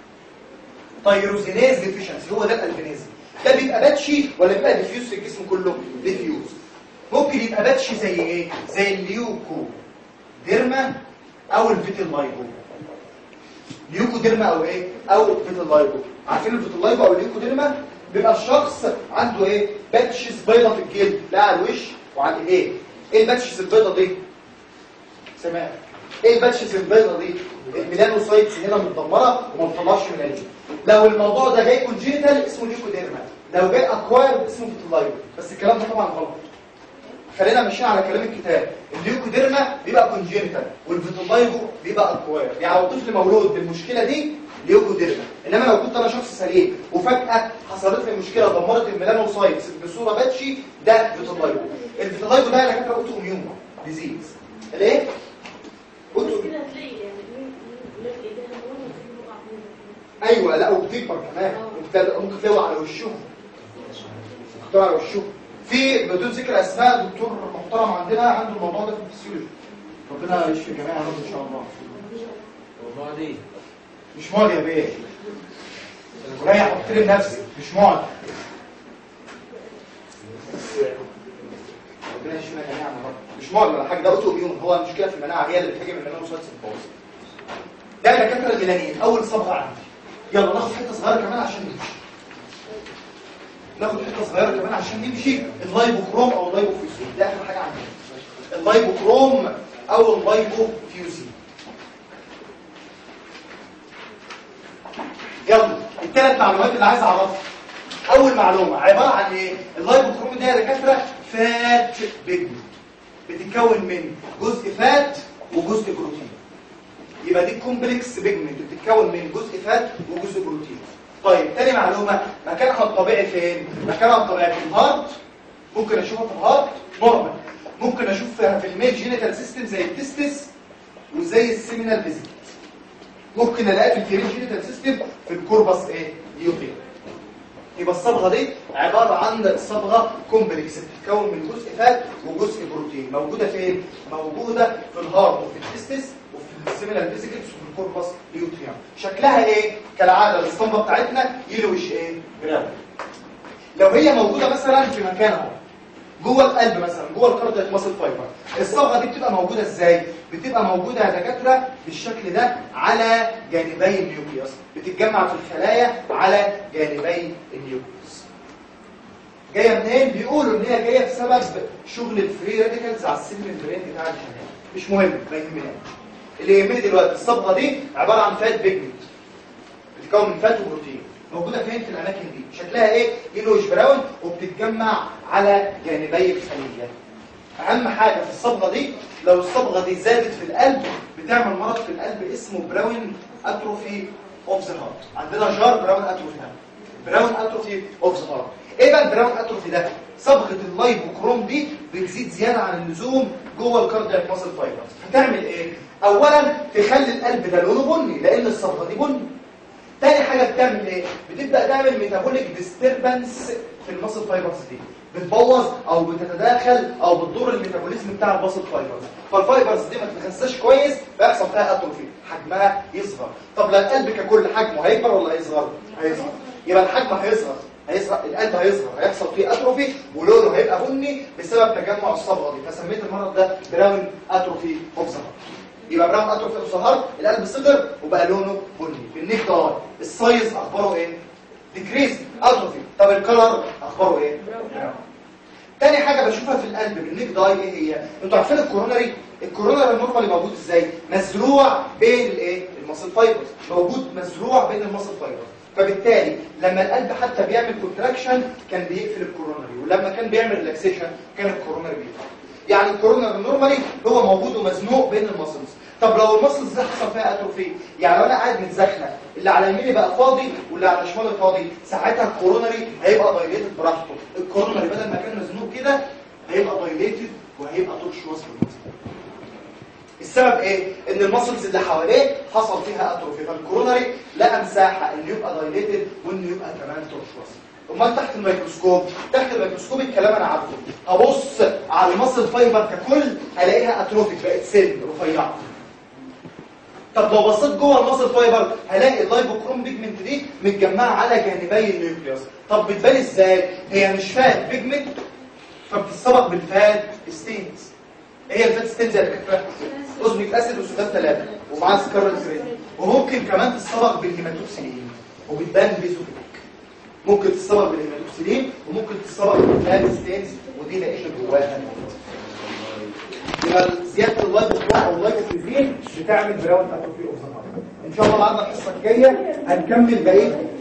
تايروزينيز ديفيشنسي هو ده الالبينيزم ده بيبقى باتشي ولا بيبقى ديفيوز في الجسم كله ديفيوز ممكن يبقى باتشي زي ايه زي الليوكو ديرما او الفيتيلايبو ليوكو ديرما او ايه او فيتيلايبو عارفين الفيتيلايبو او الليوكو ديرما بيبقى الشخص عنده ايه باتشز بيضه في الجلد لا على الوش وعلى الايدين ايه الباتشز البيضه دي سماء ايه الباتشز البيضه دي الميلانوسايتس هنا متدمره وما بتطلعش ميلانين لو الموضوع ده جاي كونجينيتال اسمه ليوكوديرما لو جاي اكواير اسمه فيتيلايبو بس الكلام ده طبعا غلط خلينا ماشيين على كلام الكتاب الليوكوديرما بيبقى كونجينيتال والفيتيلايبو بيبقى اكواير يعني لو طفل مولود بالمشكله دي ليوكوديرما انما لو كنت انا شخص سليم وفجاه حصلت لي مشكله دمرت الميلانوسايتس بصوره باتشي ده فيتيلايبو الفيتيلايبو ده اللي كان اوتو اميون ديزيز الايه اوتو كده هتلاقي يعني مين ولاد ايديها مهم وفي بقع منهم ايوه لا وبتكبر كمان وبت- ممكن تلاقوا على وشهم تلاقوا على وشهم في بدون ذكر اسماء دكتور محترم عندنا عنده الموضوع ده في الفسيولوجي ربنا يشفي الجميع يا رب ان شاء الله الموضوع دي مش معد يا بيه ورايح احترم نفسي مش معد ربنا يشفينا جميعا يا رب مش معد ولا حاجه ده اوتو اميون هو المشكله في المناعه هي اللي بتهاجم الميلانوسايتس البوظ ده دكاتره الميلانين اول صبغه عندي يلا ناخد حته صغيره كمان عشان نمشي ناخد حته صغيره كمان عشان نمشي اللايبوكروم او اللايبوفيوزين ده اخر حاجه عندنا اللايبوكروم او اللايبوفيوزين يلا الثلاث معلومات اللي عايز اعرفها اول معلومه عباره عن ايه اللايبوكروم ده يا دكاتره فات بيجمنت بتتكون من جزء فات وجزء بروتين يبقى دي كومبلكس بيجمنت بتتكون من جزء فات وجزء بروتين طيب تاني معلومه مكانها الطبيعي فين مكانها الطبيعي في الهارت ممكن اشوفها في الهارت نورمال ممكن اشوفها في الميل جينيتال سيستم زي التستس وزي السيمينال فيزيت ممكن الاقيها في الفيرين جينيتال سيستم في الكوربس ايه ليوتين يبقى الصبغه دي عباره عن صبغه كومبلكس بتتكون من جزء فات وجزء بروتين موجوده فين موجوده في الهارت وفي التستس وفي السيمينال فيزيكلز وفي الكوربس ليوتيوم شكلها ايه كالعاده الاسطمبه بتاعتنا يلوش ايه براون لو هي موجوده مثلا في مكان اهو جوه القلب مثلا جوه الكاردياك ماسل فايبر الصبغه دي بتبقى موجوده ازاي بتبقى موجوده يا دكاتره بالشكل ده على جانبي النيوكليوس بتتجمع في الخلايا على جانبي النيوكليوس جايه منين بيقولوا ان هي جايه بسبب شغل الفري راديكالز على السيل ممبرين بتاع الخلايا مش مهم ما يهمناش اللي يهمني دلوقتي الصبغه دي عباره عن فات بيجمنت بتتكون من فات وبروتين موجوده فين في الاماكن دي شكلها ايه يلوش براون وبتتجمع على جانبي الخليه اهم حاجه في الصبغه دي لو الصبغه دي زادت في القلب بتعمل مرض في القلب اسمه براون اتروفي اوف ذا هارت عندنا جار براون اتروفي براون اتروفي اوف ذا هارت ايه بقى البراون اتروفي ده صبغه اللايبوكروم دي بتزيد زياده عن اللزوم جوه الكاردياك ماسل فايبرز هتعمل ايه اولا تخلي القلب ده لونه بني لان الصبغه دي بني تاني حاجه بتعمل ايه بتبدا تعمل ميتابوليك ديستربنس في الماسل فايبرز دي بتبوظ او بتتداخل او بتضر الميتابوليزم بتاع الماسل فايبرز فالفايبرز دي ما تتغذاش كويس فيحصل فيها اتروفي حجمها يصغر طب لا القلب ككل حجمه هيكبر ولا هيصغر هيصغر يبقى الحجم هيصغر هيصغر القلب هيصغر هيحصل فيه اتروفي ولونه هيبقى بني بسبب تجمع الصبغه دي فسميت المرض ده براون اتروفي اوف ذا يبقى براون اتروفي اوف ذا هارت القلب صغر وبقى لونه بني في النيك دار السايز اخباره ايه ديكريز اتروفي طب الكلر اخباره ايه براون تاني حاجه بشوفها في القلب بالنيك داي ايه هي انتوا عارفين الكورونري الكورونري النورمالي موجود ازاي مزروع بين الايه الماسل فايبرز موجود مزروع بين الماسل فايبرز فبالتالي لما القلب حتى بيعمل كونتراكشن كان بيقفل الكورونري ولما كان بيعمل ريلاكسيشن كان الكورونري بيفتح يعني الكورونري النورمالي هو موجود ومزنوق بين الماسلز طب لو الماسلز دي حصل فيها اتروفي يعني لو انا قاعد متزخنه اللي على يميني بقى فاضي واللي على شمالي فاضي ساعتها الكورونري هيبقى دايليتد براحته الكورونري بدل ما كان مزنوق كده هيبقى دايليتد وهيبقى طول وصل السبب ايه ان الماسلز اللي حواليه حصل فيها اتروفي فالكورونري لقى مساحه انه يبقى دايليتد وانه يبقى كمان تورشوس امال تحت الميكروسكوب تحت الميكروسكوب الكلام انا عارفه ابص على الماسل فايبر ككل الاقيها اتروفيك بقت سن رفيعه طب لو بصيت جوه الماسل فايبر هلاقي اللايبوكروم بيجمنت دي متجمعه على جانبي النيوكليوس طب بتبان ازاي هي مش فات بيجمنت فبتتصبغ بالفات ستينز هي الفات ستينز اللي كانت فيها اوزميك اسيد وسودان ثلاثه ومعاها سكر جرين وممكن كمان تصبغ بالهيماتوكسيلين وبتبان بيزوفيك ممكن تصبغ بالهيماتوكسيلين وممكن تصبغ بالفات ستينز ودي لقيت جواها يبقى زياده اللايبوكروم او اللايبوكليزين بتعمل براون اتروفي اوف ذا ان شاء الله بعد الحصه الجايه هنكمل بقيه